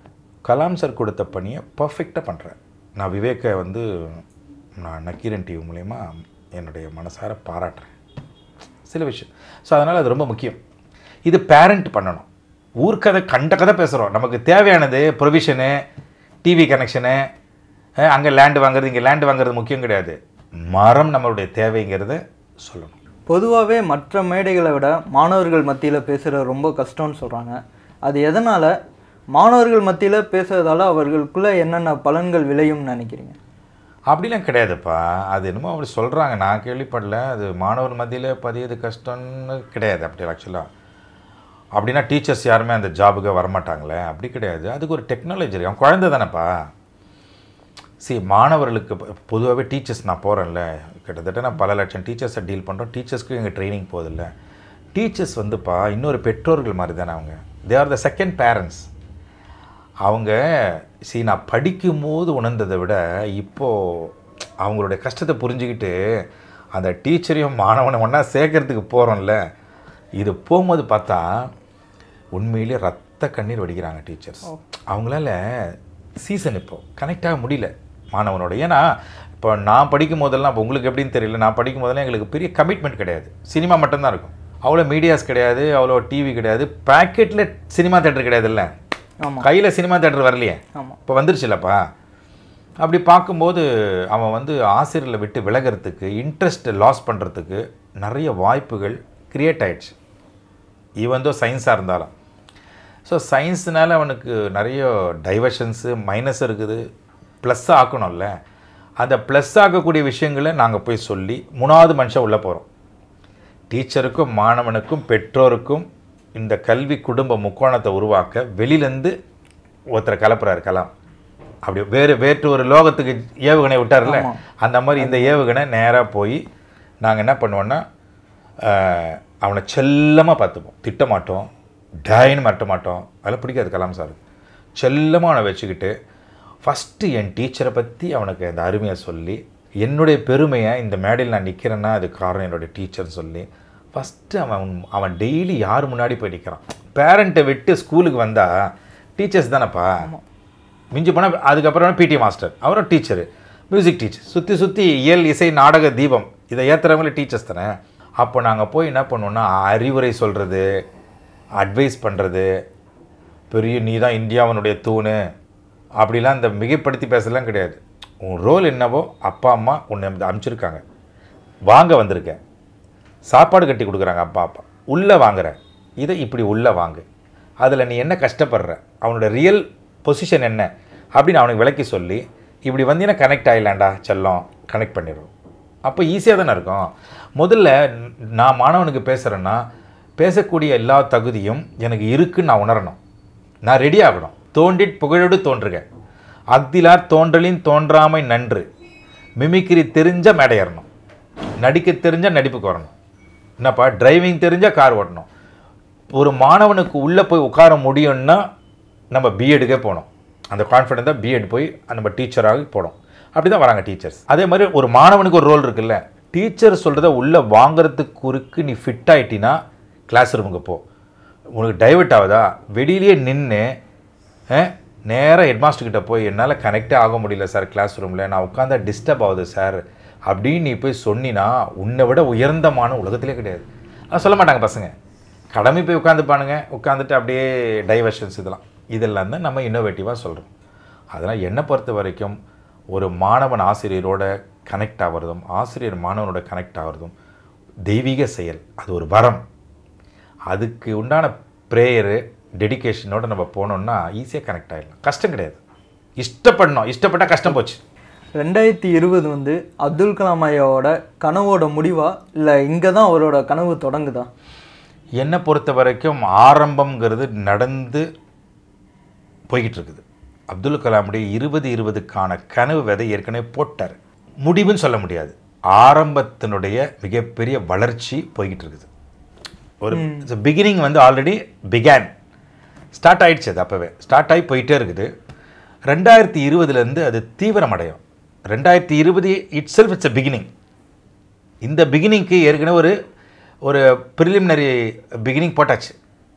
கலாம் சார் கொடுத்த பணியை பர்ஃபெக்டாக பண்ணுறார் நான் விவேக்கை வந்து நான் நக்கீரன் டிவி மூலயமா என்னுடைய மனசார பாராட்டுறேன் சில விஷயம் ஸோ அதனால் அது ரொம்ப முக்கியம் இது பேரண்ட் பண்ணணும் ஊர்க்கதை கண்ட கதை பேசுகிறோம் நமக்கு தேவையானது ப்ரொவிஷனு டிவி கனெக்ஷனு அங்கே லேண்டு வாங்குறது இங்கே லேண்டு வாங்குறது முக்கியம் கிடையாது மரம் நம்மளுடைய தேவைங்கிறத சொல்லணும் பொதுவாகவே மற்ற மேடைகளை விட மாணவர்கள் மத்தியில் பேசுகிறது ரொம்ப கஷ்டம்னு சொல்கிறாங்க அது எதனால் மாணவர்கள் மத்தியில் பேசுறதால அவர்களுக்குள்ளே என்னென்ன பலன்கள் விளையும்னு நினைக்கிறீங்க அப்படிலாம் கிடையாதுப்பா அது என்னமோ அப்படி சொல்கிறாங்க நான் கேள்விப்படல அது மாணவர் மத்தியில் பதியது கஷ்டம்னு கிடையாது அப்படி ஆக்சுவலாக அப்படின்னா டீச்சர்ஸ் யாருமே அந்த ஜாபுக்கு வரமாட்டாங்களே அப்படி கிடையாது அதுக்கு ஒரு டெக்னாலஜி இருக்கு அவன் குழந்தை தானேப்பா see மாணவர்களுக்கு பொதுவாகவே டீச்சர்ஸ் நான் போகிறேன்ல கிட்டத்தட்ட நான் பல லட்சம் டீச்சர்ஸை டீல் பண்ணுறோம் டீச்சர்ஸ்க்கு எங்கள் ட்ரைனிங் போதில்ல டீச்சர்ஸ் வந்துப்பா இன்னொரு பெற்றோர்கள் மாதிரி தானே அவங்க they are the second parents அவங்க see நான் படிக்கும்போது உணர்ந்ததை விட இப்போது அவங்களுடைய கஷ்டத்தை புரிஞ்சுக்கிட்டு அந்த டீச்சரையும் மாணவனை ஒன்றா சேர்க்கறதுக்கு போகிறோம்ல இது போகும்போது பார்த்தா உண்மையிலே ரத்த கண்ணீர் வடிக்கிறாங்க டீச்சர்ஸ் அவங்களால சீசன் இப்போ கனெக்ட் ஆக முடியல மாணவனோட ஏன்னா இப்போ நான் படிக்கும் போதெல்லாம் இப்போ உங்களுக்கு எப்படின்னு தெரியல நான் படிக்கும் போதெல்லாம் எங்களுக்கு பெரிய கமிட்மெண்ட் கிடையாது சினிமா மட்டும்தான் இருக்கும் அவ்வளோ மீடியாஸ் கிடையாது அவ்வளோ டிவி கிடையாது பேக்கெட்டில் சினிமா தேட்டர் கிடையாதுல்ல ஆமாம் கையில் சினிமா தேட்டர் வரலையே ஆமாம் இப்போ வந்துருச்சுல்லப்பா அப்படி பார்க்கும்போது அவன் வந்து ஆசிரியர்களை விட்டு விலகிறதுக்கு இன்ட்ரெஸ்ட் லாஸ் பண்ணுறதுக்கு நிறைய வாய்ப்புகள் கிரியேட் ஆயிடுச்சு ஈவன் தோ சயின்ஸாக இருந்தாலும் ஸோ சயின்ஸ்னால அவனுக்கு நிறைய டைவர்ஷன்ஸு மைனஸ் இருக்குது ப்ளஸ்ஸாக ஆக்கணும்ல அந்த ப்ளஸ் ஆக்கக்கூடிய விஷயங்களை நாங்கள் போய் சொல்லி மூணாவது மனுஷன் உள்ளே போகிறோம் டீச்சருக்கும் மாணவனுக்கும் பெற்றோருக்கும் இந்த கல்வி குடும்ப முக்கோணத்தை உருவாக்க வெளியிலேருந்து ஒருத்தரை கலப்புறாரு கலாம் அப்படி வேறு வேற்று ஒரு லோகத்துக்கு ஏவுகணை விட்டார்ல ஆமா. அந்த மாதிரி இந்த ஏவுகணை நேராக போய் நாங்கள் என்ன பண்ணுவோன்னா ஆஹ், அவனை செல்லமாக பார்த்துப்போம் திட்ட மாட்டோம் டயன்னு மட்ட மாட்டோம் அதெல்லாம் பிடிக்காது கலாம் சார் செல்லமாக அவனை வச்சுக்கிட்டு ஃபஸ்ட்டு என் டீச்சரை பற்றி அவனுக்கு அந்த அருமையை சொல்லி என்னுடைய பெருமையை இந்த மேடையில் நான் நிற்கிறேன்னா அது காரணம் என்னுடைய டீச்சர் சொல்லி ஃபஸ்ட்டு அவன் அவன் டெய்லி யார் முன்னாடி போய் நிற்கிறான் பேரண்ட்டை விட்டு ஸ்கூலுக்கு வந்தால் டீச்சர்ஸ் தானேப்பா மிஞ்சி போனால் அதுக்கப்புறம் பிடி மாஸ்டர் அவரும் டீச்சரு மியூசிக் டீச்சர் சுற்றி சுற்றி இயல் இசை நாடக தீபம் இதை ஏற்றுறவங்களே டீச்சர்ஸ் தானே அப்போ நாங்கள் போய் என்ன பண்ணுவோம்னா அறிவுரை சொல்கிறது அட்வைஸ் பண்ணுறது பெரிய நீ தான் இந்தியாவினுடைய தூணு அப்படிலாம் இந்த மிகைப்படுத்தி பேசலாம் கிடையாது உன் ரோல் என்னவோ அப்பா அம்மா உன்னை அனுப்பிச்சிருக்காங்க வாங்க வந்திருக்கேன் சாப்பாடு கட்டி கொடுக்குறாங்க அப்பா அப்பா உள்ளே வாங்குற இதை இப்படி உள்ளே வாங்கு அதில் நீ என்ன கஷ்டப்படுற அவனோட ரியல் பொசிஷன் என்ன அப்படின்னு அவனுக்கு விளக்கி சொல்லி இப்படி வந்தீங்கன்னா கனெக்ட் ஆகிடலாண்டா செல்லம் கனெக்ட் பண்ணிடுவோம் அப்போ ஈஸியாக தானே இருக்கும் முதல்ல நான் மாணவனுக்கு பேசுகிறேன்னா பேசக்கூடிய எல்லா தகுதியும் எனக்கு இருக்குன்னு நான் உணரணும் நான் ரெடி ஆகணும் தோண்டிட் புகழோடு தோன்றுக அக்திலார் தோன்றலின் தோன்றாமை நன்று மிமிக்ரி தெரிஞ்ச மேடையறணும் நடிக்க தெரிஞ்ச நடிப்புக்கு வரணும் என்னப்பா டிரைவிங் தெரிஞ்ச கார் ஓட்டணும் ஒரு மாணவனுக்கு உள்ளே போய் உட்கார முடியும்னா நம்ம பிஎடுக்கே போகணும் அந்த கான்ஃபிடென்ட்டாக பிஎட் போய் நம்ம டீச்சராக போனோம் அப்படி தான் வராங்க டீச்சர்ஸ் அதே மாதிரி ஒரு மாணவனுக்கு ஒரு ரோல் இருக்குல்ல டீச்சர் சொல்கிறத உள்ளே வாங்குறதுக்கு குறுக்கு நீ ஃபிட் ஆயிட்டினா கிளாஸ் ரூமுக்கு போ உனக்கு டைவர்ட் ஆகுதா வெளியிலேயே நின்று நேராக ஹெட்மாஸ்டர் கிட்ட போய் என்னால் கனெக்டே ஆக முடியல சார் கிளாஸ் ரூமில் நான் உட்காந்தா டிஸ்டர்ப் ஆகுது சார் அப்படின்னு நீ போய் சொன்னினா உன்னை விட உயர்ந்தமான உலகத்திலே கிடையாது அது சொல்ல மாட்டாங்க பசங்க கடமை போய் உட்காந்துப்பானுங்க உட்காந்துட்டு அப்படியே டைவர்ஷன்ஸ் இதெல்லாம் இதெல்லாம் தான் நம்ம இன்னோவேட்டிவாக சொல்கிறோம் அதனால் என்னை பொறுத்த வரைக்கும் ஒரு மாணவன் ஆசிரியரோட கனெக்ட் ஆகிறதும் ஆசிரியர் மாணவனோட கனெக்ட் ஆகிறதும் தெய்வீக செயல் அது ஒரு வரம் அதுக்கு உண்டான ப்ரேயரு டெடிகேஷனோட நம்ம போனோம்னா ஈஸியாக கனெக்ட் ஆகிடலாம் கஷ்டம் கிடையாது இஷ்டப்படணும் இஷ்டப்பட்டால் கஷ்டம் போச்சு ரெண்டாயிரத்தி இருபது வந்து அப்துல் கலாம் ஐயாவோட கனவோட முடிவா இல்லை இங்கே தான் அவரோட கனவு தொடங்குதா என்னை பொறுத்த வரைக்கும் ஆரம்பம்ங்கிறது நடந்து போய்கிட்டு இருக்குது அப்துல் கலாமுடைய இருபது இருபதுக்கான கனவு விதை ஏற்கனவே போட்டார் முடிவுன்னு சொல்ல முடியாது ஆரம்பத்தினுடைய மிகப்பெரிய வளர்ச்சி போய்கிட்டு இருக்குது ஒரு பிகினிங் வந்து ஆல்ரெடி பிகான் ஸ்டார்ட் ஆயிடுச்சு அது அப்போவே ஸ்டார்ட் ஆகி போயிட்டே இருக்குது ரெண்டாயிரத்தி இருபதுலேருந்து அது தீவிரமடையும் ரெண்டாயிரத்தி இருபது itself it's a beginning இந்த பிகினிங்க்கு ஏற்கனவே ஒரு ஒரு ப்ரிலிமினரி பிகினிங் போட்டாச்சு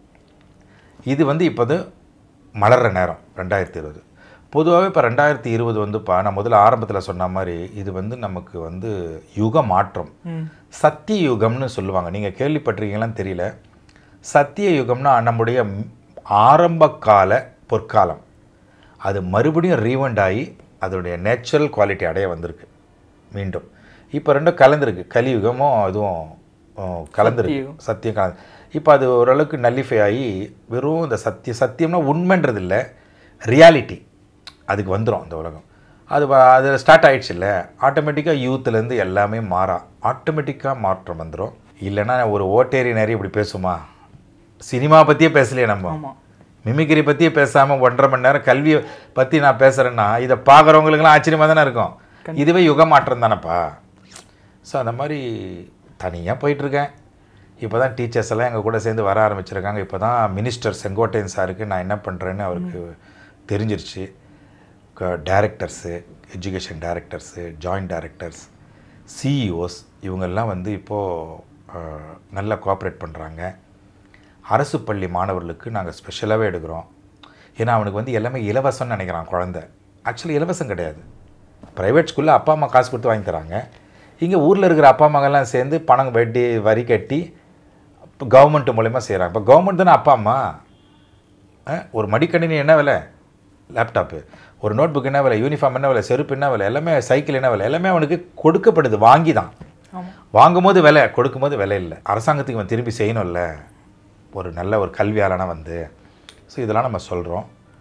இது வந்து இப்போது மலர்ற நேரம் ரெண்டாயிரத்தி இருபது பொதுவாகவே இப்போ ரெண்டாயிரத்தி இருபது வந்துப்பா நான் முதல்ல ஆரம்பத்தில் சொன்ன மாதிரி இது வந்து நமக்கு வந்து யுக மாற்றம் சத்திய யுகம்னு சொல்லுவாங்க நீங்கள் கேள்விப்பட்டிருக்கீங்களான்னு தெரியல சத்திய யுகம்னா நம்முடைய ம்- ஆரம்ப கால பொற்காலம் அது மறுபடியும் ரீவெண்ட் ஆகி அதோடைய நேச்சுரல் குவாலிட்டி அடைய வந்திருக்கு மீண்டும் இப்போ ரெண்டும் கலந்துருக்கு கலியுகமும் அதுவும் அஹ், கலந்துருக்கு சத்தியுகம். சத்தியம் கலந்து இப்போ அது ஓரளவுக்கு நல்லிஃபை ஆகி வெறும் இந்த சத்திய சத்தியம்னா உண்மைன்றது இல்லை ரியாலிட்டி அதுக்கு வந்துடும் அந்த உலகம் அது வ- அது ஸ்டார்ட் ஆயிடுச்சு இல்லை ஆட்டோமேட்டிக்காக யூத்துலேருந்து எல்லாமே மாறா ஆட்டோமேட்டிக்காக மாற்றம் வந்துடும் இல்லைன்னா ஒரு ஓட்டேரி நிறைய இப்படி பேசுமா சினிமா பற்றியே பேசலையே நம்ம ஆமாம் மிமிக்ரி பற்றியே பேசாமல் ஒன்றரை மணி நேரம் கல்வியை பற்றி நான் பேசுகிறேன்னா இதை பார்க்குறவங்களுக்குலாம் ஆச்சரியமாக தானே இருக்கும் இதுவே யுக மாற்றம் தானேப்பா ஸோ அந்த மாதிரி தனியாக போயிட்டுருக்கேன் இப்போ தான் டீச்சர்ஸ் எல்லாம் எங்கள் கூட சேர்ந்து வர ஆரம்பிச்சிருக்காங்க இப்போ தான் மினிஸ்டர் செங்கோட்டையன் சாருக்கு நான் என்ன பண்ணுறேன்னு அவருக்கு தெரிஞ்சிருச்சு directors education directors joint directors CEOs இவங்கெல்லாம் வந்து இப்போது நல்லா கோஆப்ரேட் பண்ணுறாங்க அரசு பள்ளி மாணவர்களுக்கு நாங்கள் ஸ்பெஷலாகவே எடுக்கிறோம் ஏன்னா அவனுக்கு வந்து எல்லாமே இலவசம்னு நினைக்கிறான் குழந்தை ஆக்சுவலி இலவசம் கிடையாது ப்ரைவேட் ஸ்கூலில் அப்பா அம்மா காசு கொடுத்து வாங்கி தராங்க இங்கே ஊரில் இருக்கிற அப்பா அம்மாங்கெல்லாம் சேர்ந்து பணம் வட்டி வரி கட்டி இப்போ கவர்மெண்ட் மூலயமா செய்கிறாங்க இப்போ கவர்மெண்ட் தானே அப்பா அம்மா அஹ், ஒரு மடிக்கணினி என்ன விலை லேப்டாப்பு ஒரு நோட் புக் என்ன விலை யூனிஃபார்ம் என்ன விலை செருப்பு என்ன விலை எல்லாமே சைக்கிள் என்ன விலை எல்லாமே அவனுக்கு கொடுக்கப்படுது வாங்கி தான் ஆமாம் வாங்கும்போது விலை கொடுக்கும்போது விலை இல்லை அரசாங்கத்துக்கு இவன் திரும்பி செய்யணும்ல ஒரு நல்ல ஒரு கல்வியாளனாக வந்து ஸோ இதெல்லாம் நம்ம சொல்கிறோம்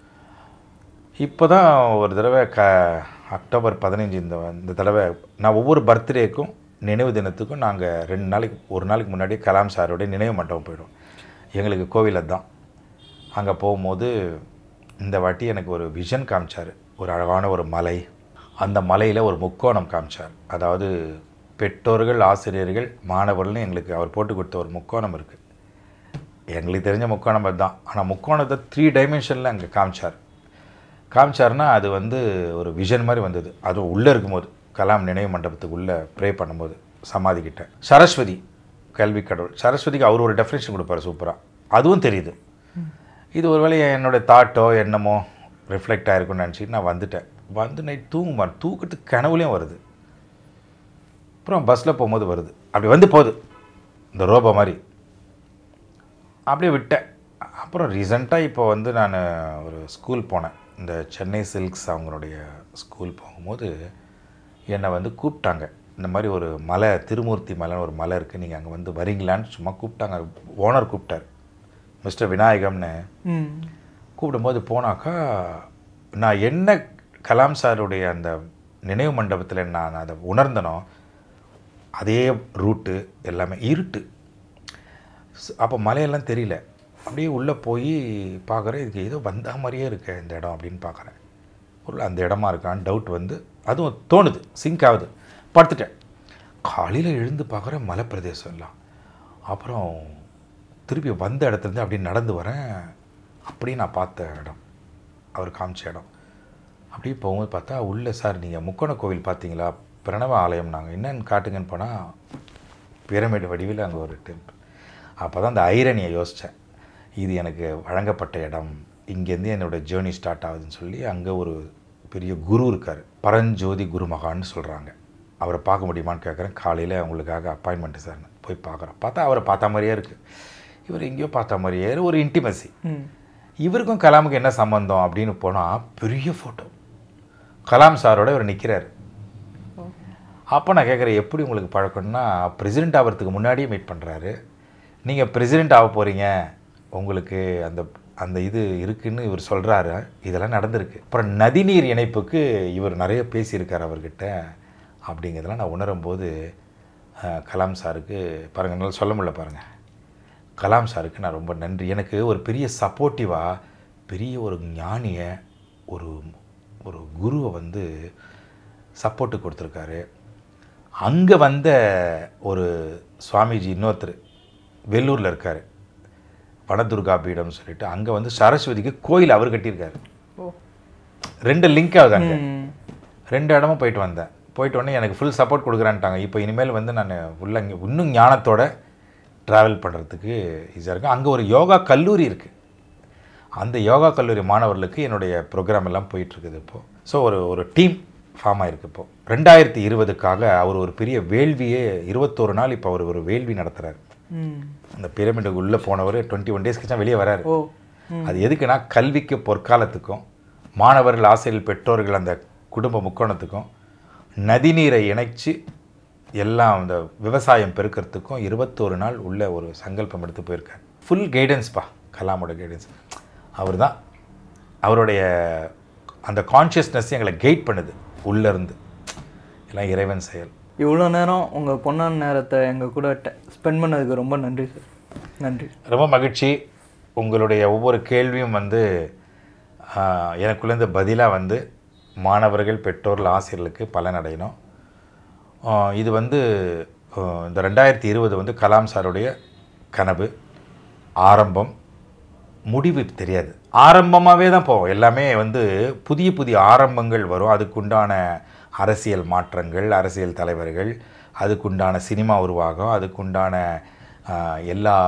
இப்போ தான் ஒரு தடவை க அக்டோபர் பதினஞ்சு இந்த இந்த தடவை நான் ஒவ்வொரு பர்த்டேக்கும் நினைவு தினத்துக்கும் நாங்கள் ரெண்டு நாளைக்கு ஒரு நாளைக்கு முன்னாடி கலாம் சாரோடைய நினைவு மண்டபம் போயிடுவோம் எங்களுக்கு கோவில் அதுதான் அங்கே போகும்போது இந்த வாட்டி எனக்கு ஒரு விஷன் காமிச்சார் ஒரு அழகான ஒரு மலை அந்த மலையில் ஒரு முக்கோணம் காமிச்சார் அதாவது பெற்றோர்கள் ஆசிரியர்கள் மாணவர்கள்னு எங்களுக்கு அவர் போட்டு கொடுத்த ஒரு முக்கோணம் இருக்குது எங்களுக்கு தெரிஞ்ச முக்கோணம் அதுதான் ஆனால் முக்கோணத்தை த்ரீ டைமென்ஷனில் அங்கே காமிச்சார் காமிச்சார்னா அது வந்து ஒரு விஷன் மாதிரி வந்தது அது உள்ளே இருக்கும்போது கலாம் நினைவு மண்டபத்துக்கு உள்ளே ப்ரே பண்ணும்போது சமாதி கிட்ட சரஸ்வதி கல்வி கடவுள் சரஸ்வதிக்கு அவர் ஒரு டெஃபினேஷன் கொடுப்பார் சூப்பராக அதுவும் தெரியுது இது ஒருவேளை என்னோட தாட்டோ என்னமோ ரிஃப்ளெக்ட் ஆகிருக்குன்னு நினச்சிட்டு நான் வந்துட்டேன் வந்து நைட் தூங்குவேன் தூக்கத்துக்கு கனவுலையும் வருது அப்புறம் பஸ்ஸில் போகும்போது வருது அப்படி வந்து போகுது இந்த ரோபோ மாதிரி அப்படியே விட்டேன் அப்புறம் ரீசெண்டாக இப்போ வந்து நான் ஒரு ஸ்கூல் போனேன் இந்த சென்னை சில்க்ஸ் அவங்களுடைய ஸ்கூல் போகும்போது என்னை வந்து கூப்பிட்டாங்க இந்த மாதிரி ஒரு மலை திருமூர்த்தி மலைன்னு ஒரு மலை இருக்குது நீங்கள் அங்கே வந்து வரீங்களான்னு சும்மா கூப்பிட்டாங்க ஓனர் கூப்பிட்டார் மிஸ்டர் விநாயகம்னு ம் கூப்பிடும்போது போனாக்கா நான் என்ன கலாம் சாருடைய அந்த நினைவு மண்டபத்தில் நான் அதை உணர்ந்தனோ அதே ரூட்டு எல்லாமே இருட்டு ஸ்- அப்போ மலையெல்லாம் தெரியல அப்படியே உள்ளே போய் பார்க்குறேன் இதுக்கு ஏதோ வந்த மாதிரியே இருக்கு இந்த இடம் அப்படின்னு பார்க்குறேன் ஒரு அந்த இடமா இருக்கான்னு டவுட் வந்து அதுவும் தோணுது சிங்க் ஆகுது படுத்துட்டேன் காலையில் எழுந்து பார்க்குறேன் மலை பிரதேசம் எல்லாம் அப்புறம் திருப்பி வந்த இடத்துலேருந்து அப்படியே நடந்து வரேன் அப்படியே நான் பார்த்த இடம் அவர் காமிச்ச இடம் அப்படியே போகும்போது பார்த்தா உள்ள சார் நீங்கள் முக்கோண கோவில் பார்த்தீங்களா பிரணவ ஆலயம் நாங்கள் என்னன்னு காட்டுங்கன்னு போனால் பிரமிடு வடிவில் அங்கே ஒரு டெம்பிள் அப்போ தான் அந்த ஐரணியை யோசித்தேன் இது எனக்கு வழங்கப்பட்ட இடம் இங்கேருந்து என்னோட ஜேர்னி ஸ்டார்ட் ஆகுதுன்னு சொல்லி அங்கே ஒரு பெரிய குரு இருக்கார் பரஞ்சோதி குருமகான்னு சொல்கிறாங்க அவரை பார்க்க முடியுமான்னு கேட்குறேன் காலையில் உங்களுக்காக அப்பாயின்மெண்ட்டு சார் போய் பார்க்குறேன் பார்த்தா அவரை பார்த்த மாதிரியே இருக்குது இவர் எங்கேயோ பார்த்த மாதிரியே இருக்கு. ஒரு இன்டிமசி ம் இவருக்கும் கலாமுக்கு என்ன சம்பந்தம் அப்படின்னு போனால் பெரிய ஃபோட்டோ கலாம் சாரோட இவர் நிற்கிறார் அப்போ நான் கேட்குறேன் எப்படி உங்களுக்கு பழக்கம்னா பிரசிடெண்ட் ஆகிறதுக்கு முன்னாடியே மீட் பண்ணுறாரு நீங்கள் பிரசிடெண்ட் ஆக போகிறீங்க உங்களுக்கு அந்த அந்த இது இருக்குன்னு இவர் சொல்கிறாரு இதெல்லாம் நடந்திருக்கு அப்புறம் நதிநீர் இணைப்புக்கு இவர் நிறைய பேசியிருக்கார் அவர்கிட்ட அப்படிங்கிறதெல்லாம் நான் உணரும்போது அஹ், கலாம் சாருக்கு பாருங்கள் என்னால் சொல்ல முடியல பாருங்கள் கலாம் சாருக்கு நான் ரொம்ப நன்றி எனக்கு ஒரு பெரிய சப்போர்ட்டிவாக பெரிய ஒரு ஞானியை ஒரு ஒரு குருவை வந்து சப்போர்ட்டு கொடுத்துருக்காரு அங்கே வந்த ஒரு சுவாமிஜி இன்னொருத்தர் வெள்ளூரில் இருக்கார் வனதுர்கா பீடம்னு சொல்லிட்டு அங்கே வந்து சரஸ்வதிக்கு கோயில் அவர் கட்டியிருக்காரு ஓ ரெண்டு லிங்க் ஆகுது அங்கே ம் ரெண்டு இடமும் போயிட்டு வந்தேன் போயிட்டு உடனே எனக்கு ஃபுல் சப்போர்ட் கொடுக்குறான்ட்டாங்க இப்போ இனிமேல் வந்து நான் உள்ள இங்கே இன்னும் ஞானத்தோட ட்ராவல் பண்ணுறதுக்கு ஈஸியாக இருக்கும் அங்கே ஒரு யோகா கல்லூரி இருக்குது அந்த யோகா கல்லூரி மாணவர்களுக்கு என்னுடைய ப்ரோக்ராம் எல்லாம் போயிட்டுருக்குது இப்போது ஸோ ஒரு ஒரு டீம் ஃபார்ம் ஆயிருக்கு இப்போது ரெண்டாயிரத்தி இருபதுக்காக அவர் ஒரு பெரிய வேள்வியே இருபத்தோரு நாள் இப்போ அவர் ஒரு வேள்வி நடத்துகிறார் ம் அந்த பிரமிடுக்கு உள்ளே போனவர் டுவெண்ட்டி ஒன் டேஸ்க்கு தான் வெளியே வராரு ஓ அது எதுக்குன்னா கல்விக்கு பொற்காலத்துக்கும் மாணவர்கள் ஆசிரியர்கள் பெற்றோர்கள் அந்த குடும்ப முக்கோணத்துக்கும் நதிநீரை இணைச்சு எல்லாம் அந்த விவசாயம் பெருக்கிறதுக்கும் இருபத்தோரு நாள் உள்ள ஒரு சங்கல்பம் எடுத்து போயிருக்கார் ஃபுல் கைடன்ஸ்ப்பா கலாமோட கைடன்ஸ் அவர் தான் அவருடைய அந்த கான்ஷியஸ்னஸ் எங்களை கைட் பண்ணுது உள்ளேருந்து எல்லாம் இறைவன் செயல் இவ்வளோ நேரம் உங்கள் பொண்ணான நேரத்தை எங்கள் கூட ஸ்பெண்ட் பண்ணதுக்கு ரொம்ப நன்றி சார் நன்றி ரொம்ப மகிழ்ச்சி உங்களுடைய ஒவ்வொரு கேள்வியும் வந்து ஆஹ், எனக்குள்ளேருந்து பதிலாக வந்து மாணவர்கள் பெற்றோர்கள் ஆசிரியர்களுக்கு பலனடையணும் ஆஹ், இது வந்து ஆஹ், இந்த ரெண்டாயிரத்தி இருபது வந்து கலாம் சாருடைய கனவு ஆரம்பம் முடிவு தெரியாது ஆரம்பமாகவே தான் போவோம் எல்லாமே வந்து புதிய புதிய ஆரம்பங்கள் வரும் அதுக்குண்டான அரசியல் மாற்றங்கள் அரசியல் தலைவர்கள் அதுக்குண்டான சினிமா உருவாகும் அதுக்குண்டான ஆஹ், எல்லா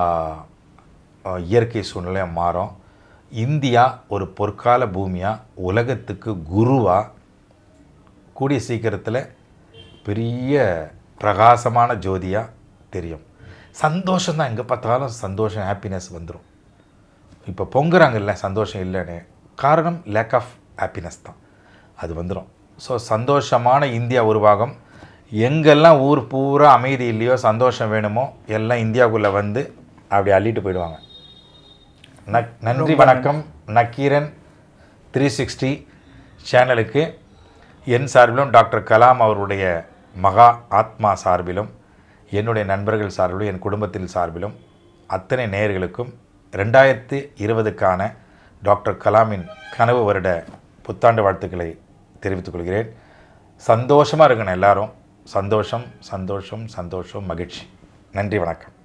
ஆஹ், இயற்கை சூழ்நிலையும் மாறும் இந்தியா ஒரு பொற்கால பூமியாக உலகத்துக்கு குருவாக கூடிய சீக்கிரத்தில் பெரிய பிரகாசமான ஜோதியாக தெரியும் சந்தோஷம் தான் எங்கே பார்த்தாலும் சந்தோஷம் ஹாப்பினஸ் வந்துடும் இப்போ பொங்குறாங்கல்ல சந்தோஷம் இல்லைன்னு காரணம் லேக் ஆஃப் ஹாப்பினஸ் தான் அது வந்துடும் ஸோ சந்தோஷமான இந்தியா உருவாகும் எங்கெல்லாம் ஊர் பூரா அமைதி இல்லையோ சந்தோஷம் வேணுமோ எல்லாம் இந்தியாவுக்குள்ளே வந்து அப்படி அள்ளிட்டு போயிடுவாங்க நக் நன்றி வணக்கம் நக்கீரன் த்ரீ சிக்ஸ்டி சேனலுக்கு என் சார்பிலும் டாக்டர் கலாம் அவருடைய மகா ஆத்மா சார்பிலும் என்னுடைய நண்பர்கள் சார்பிலும் என் குடும்பத்தில் சார்பிலும் அத்தனை நேயர்களுக்கும் ரெண்டாயிரத்து இருபதுக்கான டாக்டர் கலாமின் கனவு வருட புத்தாண்டு வாழ்த்துக்களை தெரிவித்துக் கொள்கிறேன் சந்தோஷமாக இருக்கணும் எல்லாரும் சந்தோஷம் சந்தோஷம் சந்தோஷம் மகிழ்ச்சி நன்றி வணக்கம்